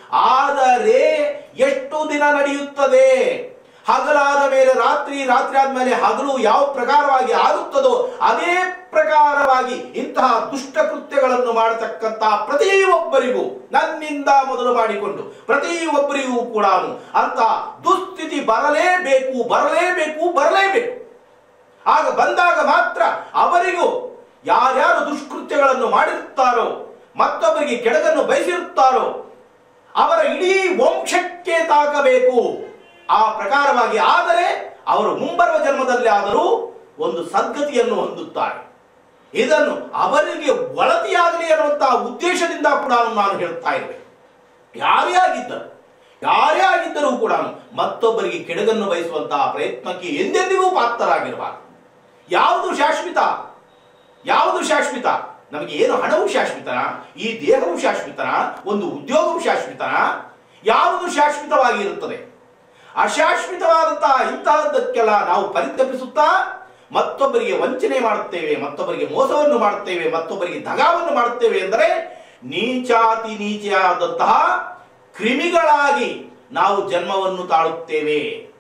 ಆದರೆ ಎಷ್ಟು ದಿನ ನಡೆಯುತ್ತದೆ ಹಗಲಾದ ಮೇಲೆ ರಾತ್ರಿ ರಾತ್ರಿ ಆದ್ಮೇಲೆ ಹಗಲು ಯಾವ ಪ್ರಕಾರವಾಗಿ ಆಗುತ್ತದೋ ಅದೇ ಪ್ರಕಾರವಾಗಿ ಇಂತಹ ದುಷ್ಟ ಕೃತ್ಯಗಳನ್ನು ಮಾಡತಕ್ಕಂತಹ ಪ್ರತಿಯೊಬ್ಬರಿಗೂ ನನ್ನಿಂದ ಮೊದಲು ಮಾಡಿಕೊಂಡು ಪ್ರತಿಯೊಬ್ಬರಿಗೂ ಕೂಡ ಅಂತ ದುಸ್ಥಿತಿ ಬರಲೇಬೇಕು ಬರಲೇಬೇಕು ಬರಲೇಬೇಕು ಆಗ ಬಂದಾಗ ಮಾತ್ರ ಅವರಿಗೂ ಯಾರ್ಯಾರು ದುಷ್ಕೃತ್ಯಗಳನ್ನು ಮಾಡಿರುತ್ತಾರೋ ಮತ್ತೊಬ್ಬರಿಗೆ ಕೆಳಗನ್ನು ಬಯಸಿರುತ್ತಾರೋ ಅವರ ಇಡೀ ವಂಶಕ್ಕೆ ತಾಕಬೇಕು ಆ ಪ್ರಕಾರವಾಗಿ ಆದರೆ ಅವರು ಮುಂಬರುವ ಜನ್ಮದಲ್ಲಿ ಆದರೂ ಒಂದು ಸದ್ಗತಿಯನ್ನು ಹೊಂದುತ್ತಾರೆ ಇದನ್ನು ಅವರಿಗೆ ಒಳತಿಯಾಗಲಿ ಅನ್ನುವಂತಹ ಉದ್ದೇಶದಿಂದ ಕೂಡ ನಾನು ಹೇಳ್ತಾ ಇರುವೆ ಯಾರೇ ಆಗಿದ್ದರು ಯಾರೇ ಆಗಿದ್ದರೂ ಕೂಡ ಮತ್ತೊಬ್ಬರಿಗೆ ಕೆಡಗನ್ನು ಬಯಸುವಂತಹ ಪ್ರಯತ್ನಕ್ಕೆ ಎಂದೆಂದಿಗೂ ಪಾತ್ರರಾಗಿರಬಾರದು ಯಾವುದು ಶಾಶ್ವತ ಯಾವುದು ಶಾಶ್ವತ ನಮಗೆ ಏನು ಹಣವು ಶಾಶ್ವತನ ಈ ದೇಹವು ಶಾಶ್ವತನ ಒಂದು ಉದ್ಯೋಗವು ಶಾಶ್ವತನ ಯಾವುದು ಶಾಶ್ವತವಾಗಿ ಇರುತ್ತದೆ ಅಶಾಶ್ವತವಾದಂತಹ ಇಂತಹದ್ದಕ್ಕೆಲ್ಲ ನಾವು ಪರಿತಪಿಸುತ್ತಾ ಮತ್ತೊಬ್ಬರಿಗೆ ವಂಚನೆ ಮಾಡುತ್ತೇವೆ ಮತ್ತೊಬ್ಬರಿಗೆ ಮೋಸವನ್ನು ಮಾಡುತ್ತೇವೆ ಮತ್ತೊಬ್ಬರಿಗೆ ದಗಾವನ್ನು ಮಾಡುತ್ತೇವೆ ಎಂದರೆ ನೀಚಾತಿ ನೀಚೆಯಾದಂತಹ ಕ್ರಿಮಿಗಳಾಗಿ ನಾವು ಜನ್ಮವನ್ನು ತಾಳುತ್ತೇವೆ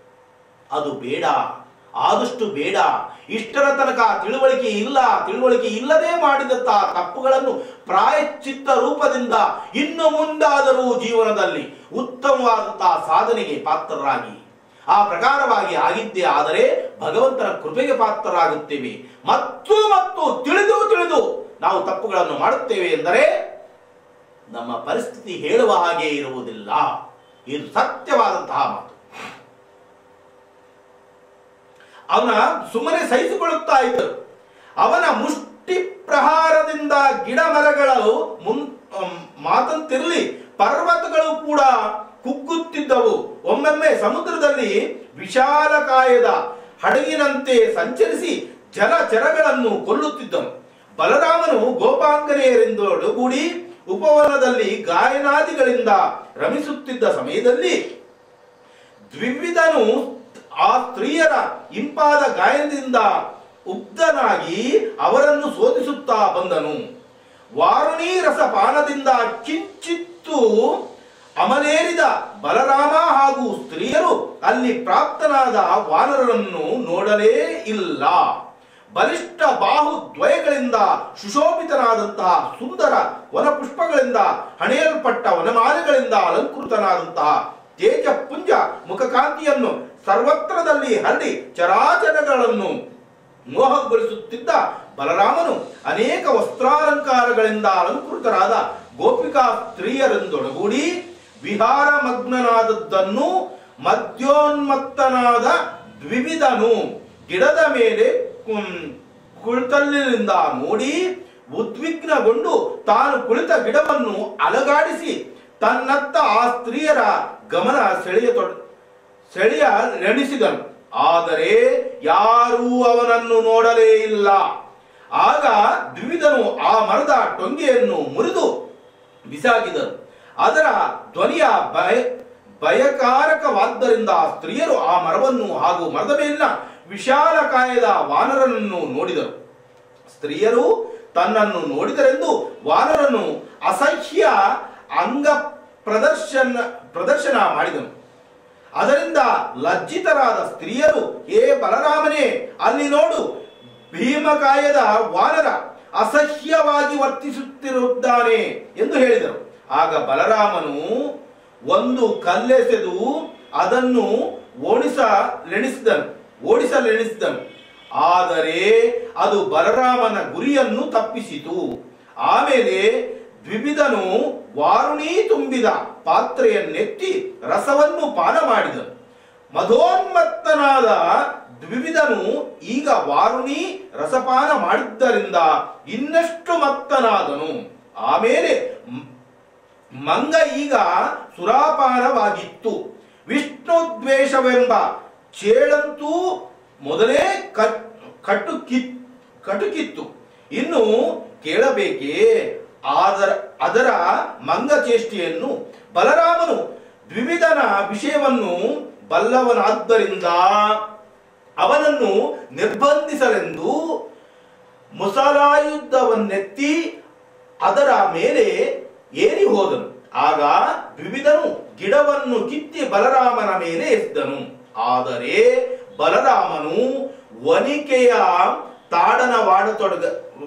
ಅದು ಬೇಡ ಆದಷ್ಟು ಬೇಡ ಇಷ್ಟರ ತನಕ ತಿಳುವಳಿಕೆ ಇಲ್ಲ ತಿಳುವಳಿಕೆ ಇಲ್ಲದೆ ಮಾಡಿದಂತಹ ತಪ್ಪುಗಳನ್ನು ಪ್ರಾಯಶ್ಚಿತ್ತ ರೂಪದಿಂದ ಇನ್ನು ಮುಂದಾದರೂ ಜೀವನದಲ್ಲಿ ಉತ್ತಮವಾದಂತಹ ಸಾಧನೆಗೆ ಪಾತ್ರರಾಗಿ ಆ ಪ್ರಕಾರವಾಗಿ ಆಗಿದ್ದೇ ಆದರೆ ಭಗವಂತನ ಕೃಪೆಗೆ ಪಾತ್ರರಾಗುತ್ತೇವೆ ಮತ್ತು ಮತ್ತು ತಿಳಿದು ತಿಳಿದು ನಾವು ತಪ್ಪುಗಳನ್ನು ಮಾಡುತ್ತೇವೆ ಎಂದರೆ ನಮ್ಮ ಪರಿಸ್ಥಿತಿ ಹೇಳುವ ಹಾಗೆ ಇರುವುದಿಲ್ಲ ಇದು ಸತ್ಯವಾದಂತಹ ಮಾತು ಅವನ ಸುಮ್ಮನೆ ಸಹಿಸಿಕೊಳ್ಳುತ್ತಾ ಇದ್ದರು ಅವನ ಮುಷ್ಟಿ ಪ್ರಹಾರದಿಂದ ಗಿಡ ಮರಗಳು ಮುನ್ ಅಮ್, ಮಾತಂತಿರಲಿ ಪರ್ವತಗಳು ಕೂಡ ಕುಗ್ಗುತ್ತಿದ್ದವು ಒಮ್ಮೊಮ್ಮೆ ಸಮುದ್ರದಲ್ಲಿ ವಿಶಾಲಕಾಯದ ಹಡಗಿನಂತೆ ಸಂಚರಿಸಿ ಜಲಚರಗಳನ್ನು ಕೊಲ್ಲುತ್ತಿದ್ದನು ಬಲರಾಮನು ಗೋಪಾಂಗನೆಯರಿಂದೊಡಗೂಡಿ ಉಪವನದಲ್ಲಿ ಗಾಯನಾದಿಗಳಿಂದ ರಮಿಸುತ್ತಿದ್ದ ಸಮಯದಲ್ಲಿ ದ್ವಿವಿಧನು ಆ ಸ್ತ್ರೀಯರ ಇಂಪಾದ ಗಾಯನದಿಂದ ಉಬ್ಧನಾಗಿ ಅವರನ್ನು ಶೋಧಿಸುತ್ತಾ ಬಂದನು ವಾರುಣಿ ರಸ ಪಾನದಿಂದ ಕಿಂಚಿತ್ತು ಅಮಲೇರಿದ ಬಲರಾಮ ಹಾಗೂ ಸ್ತ್ರೀಯರು ಅಲ್ಲಿ ಪ್ರಾಪ್ತನಾದ ವಾನರರನ್ನು ನೋಡಲೇ ಇಲ್ಲ ಬಲಿಷ್ಠ ಬಾಹು ದ್ವಯಗಳಿಂದ ಸುಶೋಭಿತನಾದಂತಹ ಸುಂದರ ವನಪುಷ್ಪಗಳಿಂದ ಹಣೆಯಲ್ಪಟ್ಟ ವನಮಾಲೆಗಳಿಂದ ಅಲಂಕೃತನಾದಂತಹ ತೇಜಪುಂಜ ಮುಖಕಾಂತಿಯನ್ನು ಸರ್ವತ್ರದಲ್ಲಿ ಹರಡಿ ಚರಾಚರಗಳನ್ನು ಮೋಹಗೊಳಿಸುತ್ತಿದ್ದ ಬಲರಾಮನು ಅನೇಕ ವಸ್ತ್ರಾಲಂಕಾರಗಳಿಂದ ಅಲಂಕೃತರಾದ ಗೋಪಿಕಾ ಸ್ತ್ರೀಯರೆಂದೊಡಗೂಡಿ ವಿಹಾರ ಮಗ್ನನಾದದ್ದನ್ನು ಮದ್ಯೋನ್ಮತ್ತನಾದ ದ್ವಿವಿಧನು ಗಿಡದ ಮೇಲೆ ಕುಂ- ಕುಳಿತಲ್ಲಿನಿಂದ ನೋಡಿ ಉದ್ವಿಗ್ನಗೊಂಡು ತಾನು ಕುಳಿತ ಗಿಡವನ್ನು ಅಲಗಾಡಿಸಿ ತನ್ನತ್ತ ಆ ಸ್ತ್ರೀಯರ ಗಮನ ಸೆಳೆಯತೊಡ ಸೆಳೆಯ ನೆನೆಸಿದನು ಆದರೆ ಯಾರೂ ಅವನನ್ನು ನೋಡಲೇ ಇಲ್ಲ ಆಗ ದ್ವಿವಿಧನು ಆ ಮರದ ಟೊಂಗೆಯನ್ನು ಮುರಿದು ಬಿಸಾಕಿದನು ಅದರ ಧ್ವನಿಯ ಭಯ ಭಯಕಾರಕವಾದ್ದರಿಂದ ಸ್ತ್ರೀಯರು ಆ ಮರವನ್ನು ಹಾಗೂ ಮರದ ಮೇಲಿನ ವಿಶಾಲಕಾಯದ ವಾನರನನ್ನು ನೋಡಿದರು ಸ್ತ್ರೀಯರು ತನ್ನನ್ನು ನೋಡಿದರೆಂದು ವಾನರನು ಅಸಹ್ಯ ಅಂಗ ಪ್ರದರ್ಶನ ಪ್ರದರ್ಶನ ಮಾಡಿದನು ಅದರಿಂದ ಲಜ್ಜಿತರಾದ ಸ್ತ್ರೀಯರು ಏ ಬಲರಾಮನೇ ಅಲ್ಲಿ ನೋಡು ಭೀಮಕಾಯದ ವಾನರ ಅಸಹ್ಯವಾಗಿ ವರ್ತಿಸುತ್ತಿರುತ್ತಾನೆ ಎಂದು ಹೇಳಿದರು ಆಗ ಬಲರಾಮನು ಒಂದು ಕಲ್ಲೆಸೆದು ಅದನ್ನು ಓಡಿಸಲೆಣಿಸಿದನು ಓಡಿಸಲೆಣಿಸಿದನು ಆದರೆ ಅದು ಬಲರಾಮನ ಗುರಿಯನ್ನು ತಪ್ಪಿಸಿತು ಆಮೇಲೆ ದ್ವಿವಿಧನು ವಾರುಣಿ ತುಂಬಿದ ಪಾತ್ರೆಯನ್ನೆತ್ತಿ ರಸವನ್ನು ಪಾನ ಮಾಡಿದನು ಮಧೋನ್ಮತ್ತನಾದ ದ್ವಿವಿಧನು ಈಗ ವಾರುಣಿ ರಸಪಾನ ಮಾಡಿದ್ದರಿಂದ ಇನ್ನಷ್ಟು ಮತ್ತನಾದನು ಆಮೇಲೆ ಮ್- ಮಂಗ ಈಗ ಸುರಾಪಾನವಾಗಿತ್ತು ವಿಷ್ಣು ದ್ವೇಷವೆಂಬ ಚೇಳಂತೂ ಮೊದಲೇ ಕಟ್- ಕಟುಕಿ ಕಟುಕಿತ್ತು ಇನ್ನು ಕೇಳಬೇಕೇ ಅದರ ಅದರ ಮಂಗಚೇಷ್ಟೆಯನ್ನು ಬಲರಾಮನು ದ್ವಿವಿಧನ ವಿಷಯವನ್ನು ಬಲ್ಲವನಾದ್ದರಿಂದ ಅವನನ್ನು ನಿರ್ಬಂಧಿಸಲೆಂದು ಮುಸಲಾಯುದ್ಧವನ್ನೆತ್ತಿ ಅದರ ಮೇಲೆ ಏರಿ ಹೋದನು ಆಗ ದ್ವಿವಿಧನು ಗಿಡವನ್ನು ಕಿತ್ತಿ ಬಲರಾಮನ ಮೇಲೆ ಎಸೆದನು ಆದರೆ ಬಲರಾಮನು ವನಿಕೆಯ ತಾಡನವಾಡತೊಡಗ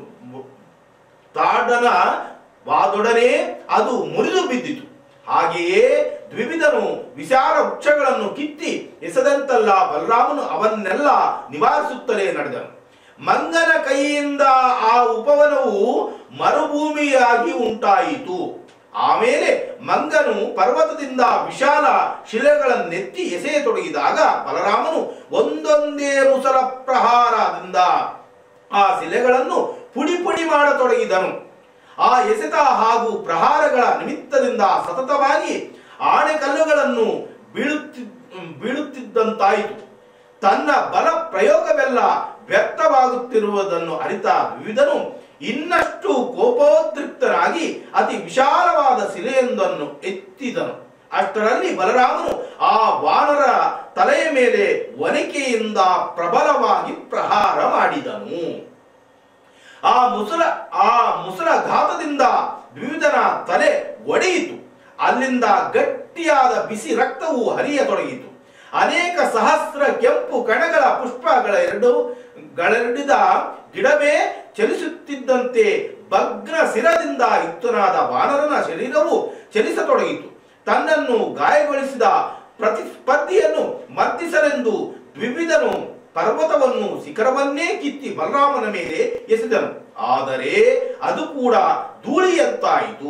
ತಾಡನ ವಾದೊಡನೆ ಅದು ಮುರಿದು ಬಿದ್ದಿತು ಹಾಗೆಯೇ ದ್ವಿವಿಧನು ವಿಶಾಲ ವೃಕ್ಷಗಳನ್ನು ಕಿತ್ತಿ ಎಸೆದಂತಲ್ಲ ಬಲರಾಮನು ಅವನ್ನೆಲ್ಲ ನಿವಾರಿಸುತ್ತಲೇ ನಡೆದನು ಮಂಗನ ಕೈಯಿಂದ ಆ ಉಪವನವು ಮರುಭೂಮಿಯಾಗಿ ಉಂಟಾಯಿತು ಆಮೇಲೆ ಮಂಗನು ಪರ್ವತದಿಂದ ವಿಶಾಲ ಶಿಲೆಗಳನ್ನೆತ್ತಿ ಎಸೆಯತೊಡಗಿದಾಗ ಬಲರಾಮನು ಒಂದೊಂದೇ ಮುಸಲ ಪ್ರಹಾರದಿಂದ ಆ ಶಿಲೆಗಳನ್ನು ಪುಡಿ ಪುಡಿ ಮಾಡತೊಡಗಿದನು ಆ ಎಸೆತ ಹಾಗೂ ಪ್ರಹಾರಗಳ ನಿಮಿತ್ತದಿಂದ ಸತತವಾಗಿ ಆಣೆಕಲ್ಲುಗಳನ್ನು ಬೀಳುತ್ತಿ ಬೀಳುತ್ತಿದ್ದಂತಾಯಿತು ತನ್ನ ಬಲ ಪ್ರಯೋಗವೆಲ್ಲ ವ್ಯರ್ಥವಾಗುತ್ತಿರುವುದನ್ನು ಅರಿತ ವಿವಿಧನು ಇನ್ನಷ್ಟು ಕೋಪೋದ್ರಿಕ್ತನಾಗಿ ಅತಿ ವಿಶಾಲವಾದ ಶಿಲೆಯೊಂದನ್ನು ಎತ್ತಿದನು ಅಷ್ಟರಲ್ಲಿ ಬಲರಾಮನು ಆ ವಾನರ ತಲೆಯ ಮೇಲೆ ವನಿಕೆಯಿಂದ ಪ್ರಬಲವಾಗಿ ಪ್ರಹಾರ ಮಾಡಿದನು ಆ ಮುಸುಲ ಆ ಮುಸುಲ ಘಾತದಿಂದ ವಿವಿಧನ ತಲೆ ಒಡೆಯಿತು ಅಲ್ಲಿಂದ ಗಟ್ಟಿಯಾದ ಬಿಸಿ ರಕ್ತವು ಹರಿಯತೊಡಗಿತು ಅನೇಕ ಸಹಸ್ರ ಕೆಂಪು ಕಣಗಳ ಪುಷ್ಪಗಳ ಎರಡು ಗಳೆರಡಿದ ಗಿಡವೇ ಚಲಿಸುತ್ತಿದ್ದಂತೆ ಭಗ್ನ ಶಿರದಿಂದ ಯುಕ್ತನಾದ ವಾನರನ ಶರೀರವು ಚಲಿಸತೊಡಗಿತು ತನ್ನನ್ನು ಗಾಯಗೊಳಿಸಿದ ಪ್ರತಿಸ್ಪರ್ಧಿಯನ್ನು ಮರ್ದಿಸಲೆಂದು ದ್ವಿವಿಧನು ಪರ್ವತವನ್ನು ಶಿಖರವನ್ನೇ ಕಿತ್ತಿ ಬಲರಾಮನ ಮೇಲೆ ಎಸೆದನು ಆದರೆ ಅದು ಕೂಡ ಧೂಳಿಯಂತಾಯಿತು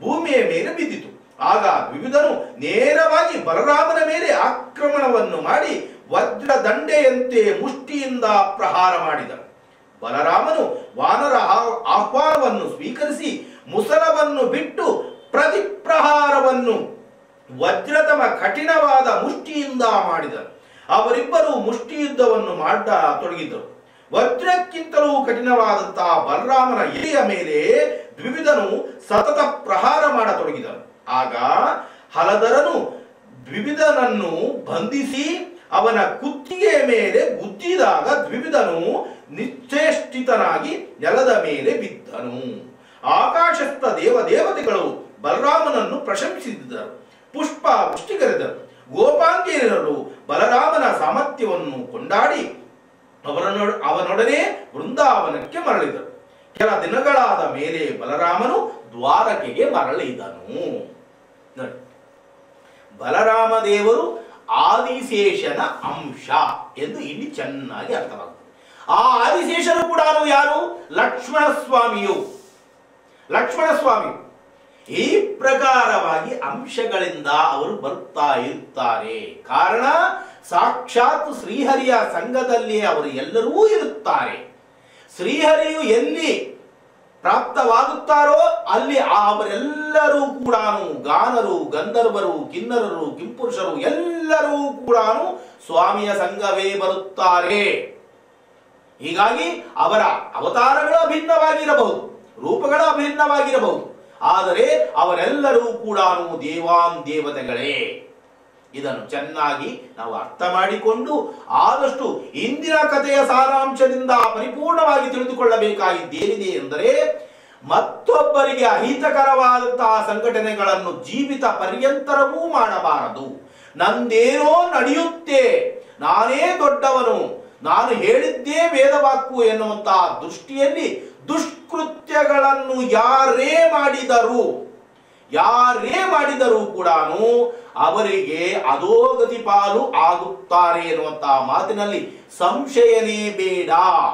ಭೂಮಿಯ ಮೇಲೆ ಬಿದ್ದಿತು ಆಗ ದ್ವಿವಿಧನು ನೇರವಾಗಿ ಬಲರಾಮನ ಮೇಲೆ ಆಕ್ರಮಣವನ್ನು ಮಾಡಿ ವಜ್ರ ದಂಡೆಯಂತೆ ಮುಷ್ಟಿಯಿಂದ ಪ್ರಹಾರ ಮಾಡಿದನು ಬಲರಾಮನು ವಾನರ ಆ- ಆಹ್ವಾನವನ್ನು ಸ್ವೀಕರಿಸಿ ಮುಸಲವನ್ನು ಬಿಟ್ಟು ಪ್ರತಿಪ್ರಹಾರವನ್ನು ವಜ್ರತಮ ಕಠಿಣವಾದ ಮುಷ್ಟಿಯಿಂದ ಮಾಡಿದನು ಅವರಿಬ್ಬರು ಮುಷ್ಟಿ ಯುದ್ಧವನ್ನು ಮಾಡ ತೊಡಗಿದ್ದರು ವಜ್ರಕ್ಕಿಂತಲೂ ಕಠಿಣವಾದಂತಹ ಬಲರಾಮನ ಎಲೆಯ ಮೇಲೆ ದ್ವಿವಿಧನು ಸತತ ಪ್ರಹಾರ ಮಾಡತೊಡಗಿದನು ಆಗ ಹಲದರನು ದ್ವಿವಿಧನನ್ನು ಬಂಧಿಸಿ ಅವನ ಕುತ್ತಿಗೆಯ ಮೇಲೆ ಗುದ್ದಿದಾಗ ದ್ವಿವಿಧನು ನಿಶ್ಚೇಷ್ಟಿತನಾಗಿ ನೆಲದ ಮೇಲೆ ಬಿದ್ದನು ಆಕಾಶಸ್ಥ ದೇವ ದೇವತೆಗಳು ಬಲರಾಮನನ್ನು ಪ್ರಶಂಸಿಸಿದರು ಪುಷ್ಪ ಪುಷ್ಟಿಗರೆದರು ಗೋಪಾಂಗಿಯರು ಬಲರಾಮನ ಸಾಮರ್ಥ್ಯವನ್ನು ಕೊಂಡಾಡಿ ಅವರನ್ನು ಅವನೊಡನೆ ವೃಂದಾವನಕ್ಕೆ ಮರಳಿದರು ಕೆಲ ದಿನಗಳಾದ ಮೇಲೆ ಬಲರಾಮನು ದ್ವಾರಕೆಗೆ ಮರಳಿದನು ನೋಡಿ ಬಲರಾಮ ದೇವರು ಆದಿಶೇಷನ ಅಂಶ ಎಂದು ಇಲ್ಲಿ ಚೆನ್ನಾಗಿ ಅರ್ಥವಾಗುತ್ತದೆ ಆ ಆದಿಶೇಷನು ಕೂಡ ಯಾರು ಲಕ್ಷ್ಮಣ ಸ್ವಾಮಿಯು ಲಕ್ಷ್ಮಣ ಸ್ವಾಮಿ ಈ ಪ್ರಕಾರವಾಗಿ ಅಂಶಗಳಿಂದ ಅವರು ಬರುತ್ತಾ ಇರುತ್ತಾರೆ ಕಾರಣ ಸಾಕ್ಷಾತ್ ಶ್ರೀಹರಿಯ ಸಂಘದಲ್ಲಿ ಅವರು ಎಲ್ಲರೂ ಇರುತ್ತಾರೆ ಶ್ರೀಹರಿಯು ಎಲ್ಲಿ ಪ್ರಾಪ್ತವಾಗುತ್ತಾರೋ ಅಲ್ಲಿ ಆ ಅವರೆಲ್ಲರೂ ಕೂಡ ಗಾನರು ಗಂಧರ್ವರು ಕಿನ್ನರರು ಕಿಂಪುರುಷರು ಎಲ್ಲರೂ ಕೂಡ ಸ್ವಾಮಿಯ ಸಂಘವೇ ಬರುತ್ತಾರೆ ಹೀಗಾಗಿ ಅವರ ಅವತಾರಗಳು ಅಭಿನ್ನವಾಗಿರಬಹುದು ರೂಪಗಳು ಅಭಿನ್ನವಾಗಿರಬಹುದು ಆದರೆ ಅವರೆಲ್ಲರೂ ಕೂಡ ದೇವಾನ್ ದೇವತೆಗಳೇ ಇದನ್ನು ಚೆನ್ನಾಗಿ ನಾವು ಅರ್ಥ ಮಾಡಿಕೊಂಡು ಆದಷ್ಟು ಇಂದಿನ ಕಥೆಯ ಸಾರಾಂಶದಿಂದ ಪರಿಪೂರ್ಣವಾಗಿ ತಿಳಿದುಕೊಳ್ಳಬೇಕಾಗಿದ್ದೇನಿದೆ ಎಂದರೆ ಮತ್ತೊಬ್ಬರಿಗೆ ಅಹಿತಕರವಾದಂತಹ ಸಂಘಟನೆಗಳನ್ನು ಜೀವಿತ ಪರ್ಯಂತರವೂ ಮಾಡಬಾರದು ನಂದೇನೋ ನಡೆಯುತ್ತೆ ನಾನೇ ದೊಡ್ಡವನು ನಾನು ಹೇಳಿದ್ದೇ ವೇದವಾಕ್ಕು ಎನ್ನುವಂತಹ ದೃಷ್ಟಿಯಲ್ಲಿ ದುಷ್ಕೃತ್ಯಗಳನ್ನು ಯಾರೇ ಮಾಡಿದರು ಯಾರೇ ಮಾಡಿದರೂ ಕೂಡ ಅವರಿಗೆ ಅಧೋಗತಿ ಪಾಲು ಆಗುತ್ತಾರೆ ಎನ್ನುವಂತಹ ಮಾತಿನಲ್ಲಿ ಸಂಶಯನೇ ಬೇಡ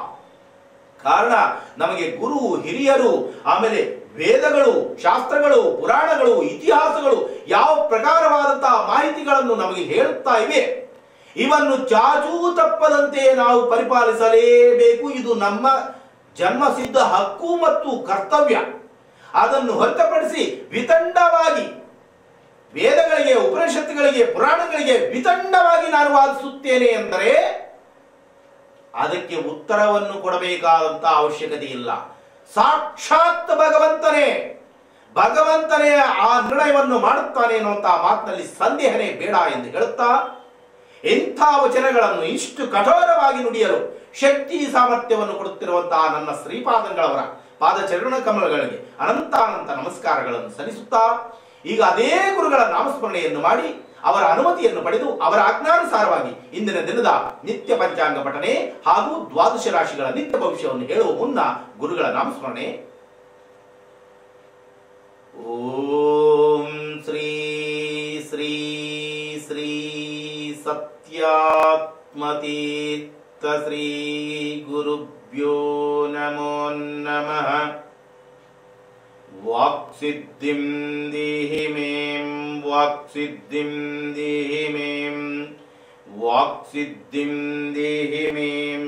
ಕಾರಣ ನಮಗೆ ಗುರು ಹಿರಿಯರು ಆಮೇಲೆ ವೇದಗಳು ಶಾಸ್ತ್ರಗಳು ಪುರಾಣಗಳು ಇತಿಹಾಸಗಳು ಯಾವ ಪ್ರಕಾರವಾದಂತಹ ಮಾಹಿತಿಗಳನ್ನು ನಮಗೆ ಹೇಳುತ್ತಾ ಇವೆ ಇವನ್ನು ಚಾಚೂ ತಪ್ಪದಂತೆ ನಾವು ಪರಿಪಾಲಿಸಲೇಬೇಕು ಇದು ನಮ್ಮ ಜನ್ಮಸಿದ್ಧ ಹಕ್ಕು ಮತ್ತು ಕರ್ತವ್ಯ ಅದನ್ನು ಹೊರತುಪಡಿಸಿ ವಿತಂಡವಾಗಿ ವೇದಗಳಿಗೆ ಉಪನಿಷತ್ತುಗಳಿಗೆ ಪುರಾಣಗಳಿಗೆ ವಿತಂಡವಾಗಿ ನಾನು ವಾದಿಸುತ್ತೇನೆ ಎಂದರೆ ಅದಕ್ಕೆ ಉತ್ತರವನ್ನು ಕೊಡಬೇಕಾದಂತ ಅವಶ್ಯಕತೆ ಇಲ್ಲ ಸಾಕ್ಷಾತ್ ಭಗವಂತನೇ ಭಗವಂತನೇ ಆ ನಿರ್ಣಯವನ್ನು ಮಾಡುತ್ತಾನೆ ಎನ್ನುವಂತಹ ಮಾತಿನಲ್ಲಿ ಸಂದೇಹನೇ ಬೇಡ ಎಂದು ಹೇಳುತ್ತಾ ಇಂಥ ವಚನಗಳನ್ನು ಇಷ್ಟು ಕಠೋರವಾಗಿ ನುಡಿಯಲು ಶಕ್ತಿ ಸಾಮರ್ಥ್ಯವನ್ನು ಕೊಡುತ್ತಿರುವಂತಹ ನನ್ನ ಶ್ರೀಪಾದಂಗಳವರ ಪಾದ ಚರಣ ಕಮಲಗಳಿಗೆ ಅನಂತಾನಂತ ನಮಸ್ಕಾರಗಳನ್ನು ಸಲ್ಲಿಸುತ್ತಾ ಈಗ ಅದೇ ಗುರುಗಳ ನಾಮಸ್ಮರಣೆಯನ್ನು ಮಾಡಿ ಅವರ ಅನುಮತಿಯನ್ನು ಪಡೆದು ಅವರ ಆಜ್ಞಾನುಸಾರವಾಗಿ ಇಂದಿನ ದಿನದ ನಿತ್ಯ ಪಂಚಾಂಗ ಪಠನೆ ಹಾಗೂ ದ್ವಾದಶ ರಾಶಿಗಳ ನಿತ್ಯ ಭವಿಷ್ಯವನ್ನು ಹೇಳುವ ಮುನ್ನ ಗುರುಗಳ ನಾಮಸ್ಮರಣೆ ಓಂ ಶ್ರೀ ಶ್ರೀ ಶ್ರೀ ಸತ್ಯಾತ್ಮತೀರ್ಥ ಶ್ರೀ ಗುರುಭ್ಯೋ ನಮೋ ನಮಃ ವಾಕ್ಸಿದ್ಧಿಂ ದೇಹಿ ಮೇಂ ವಾಕ್ಸಿದ್ಧಿಂ ದೇಹಿ ಮೇಂ ವಾಕ್ಸಿದ್ಧಿಂ ದೇಹಿ ಮೇಂ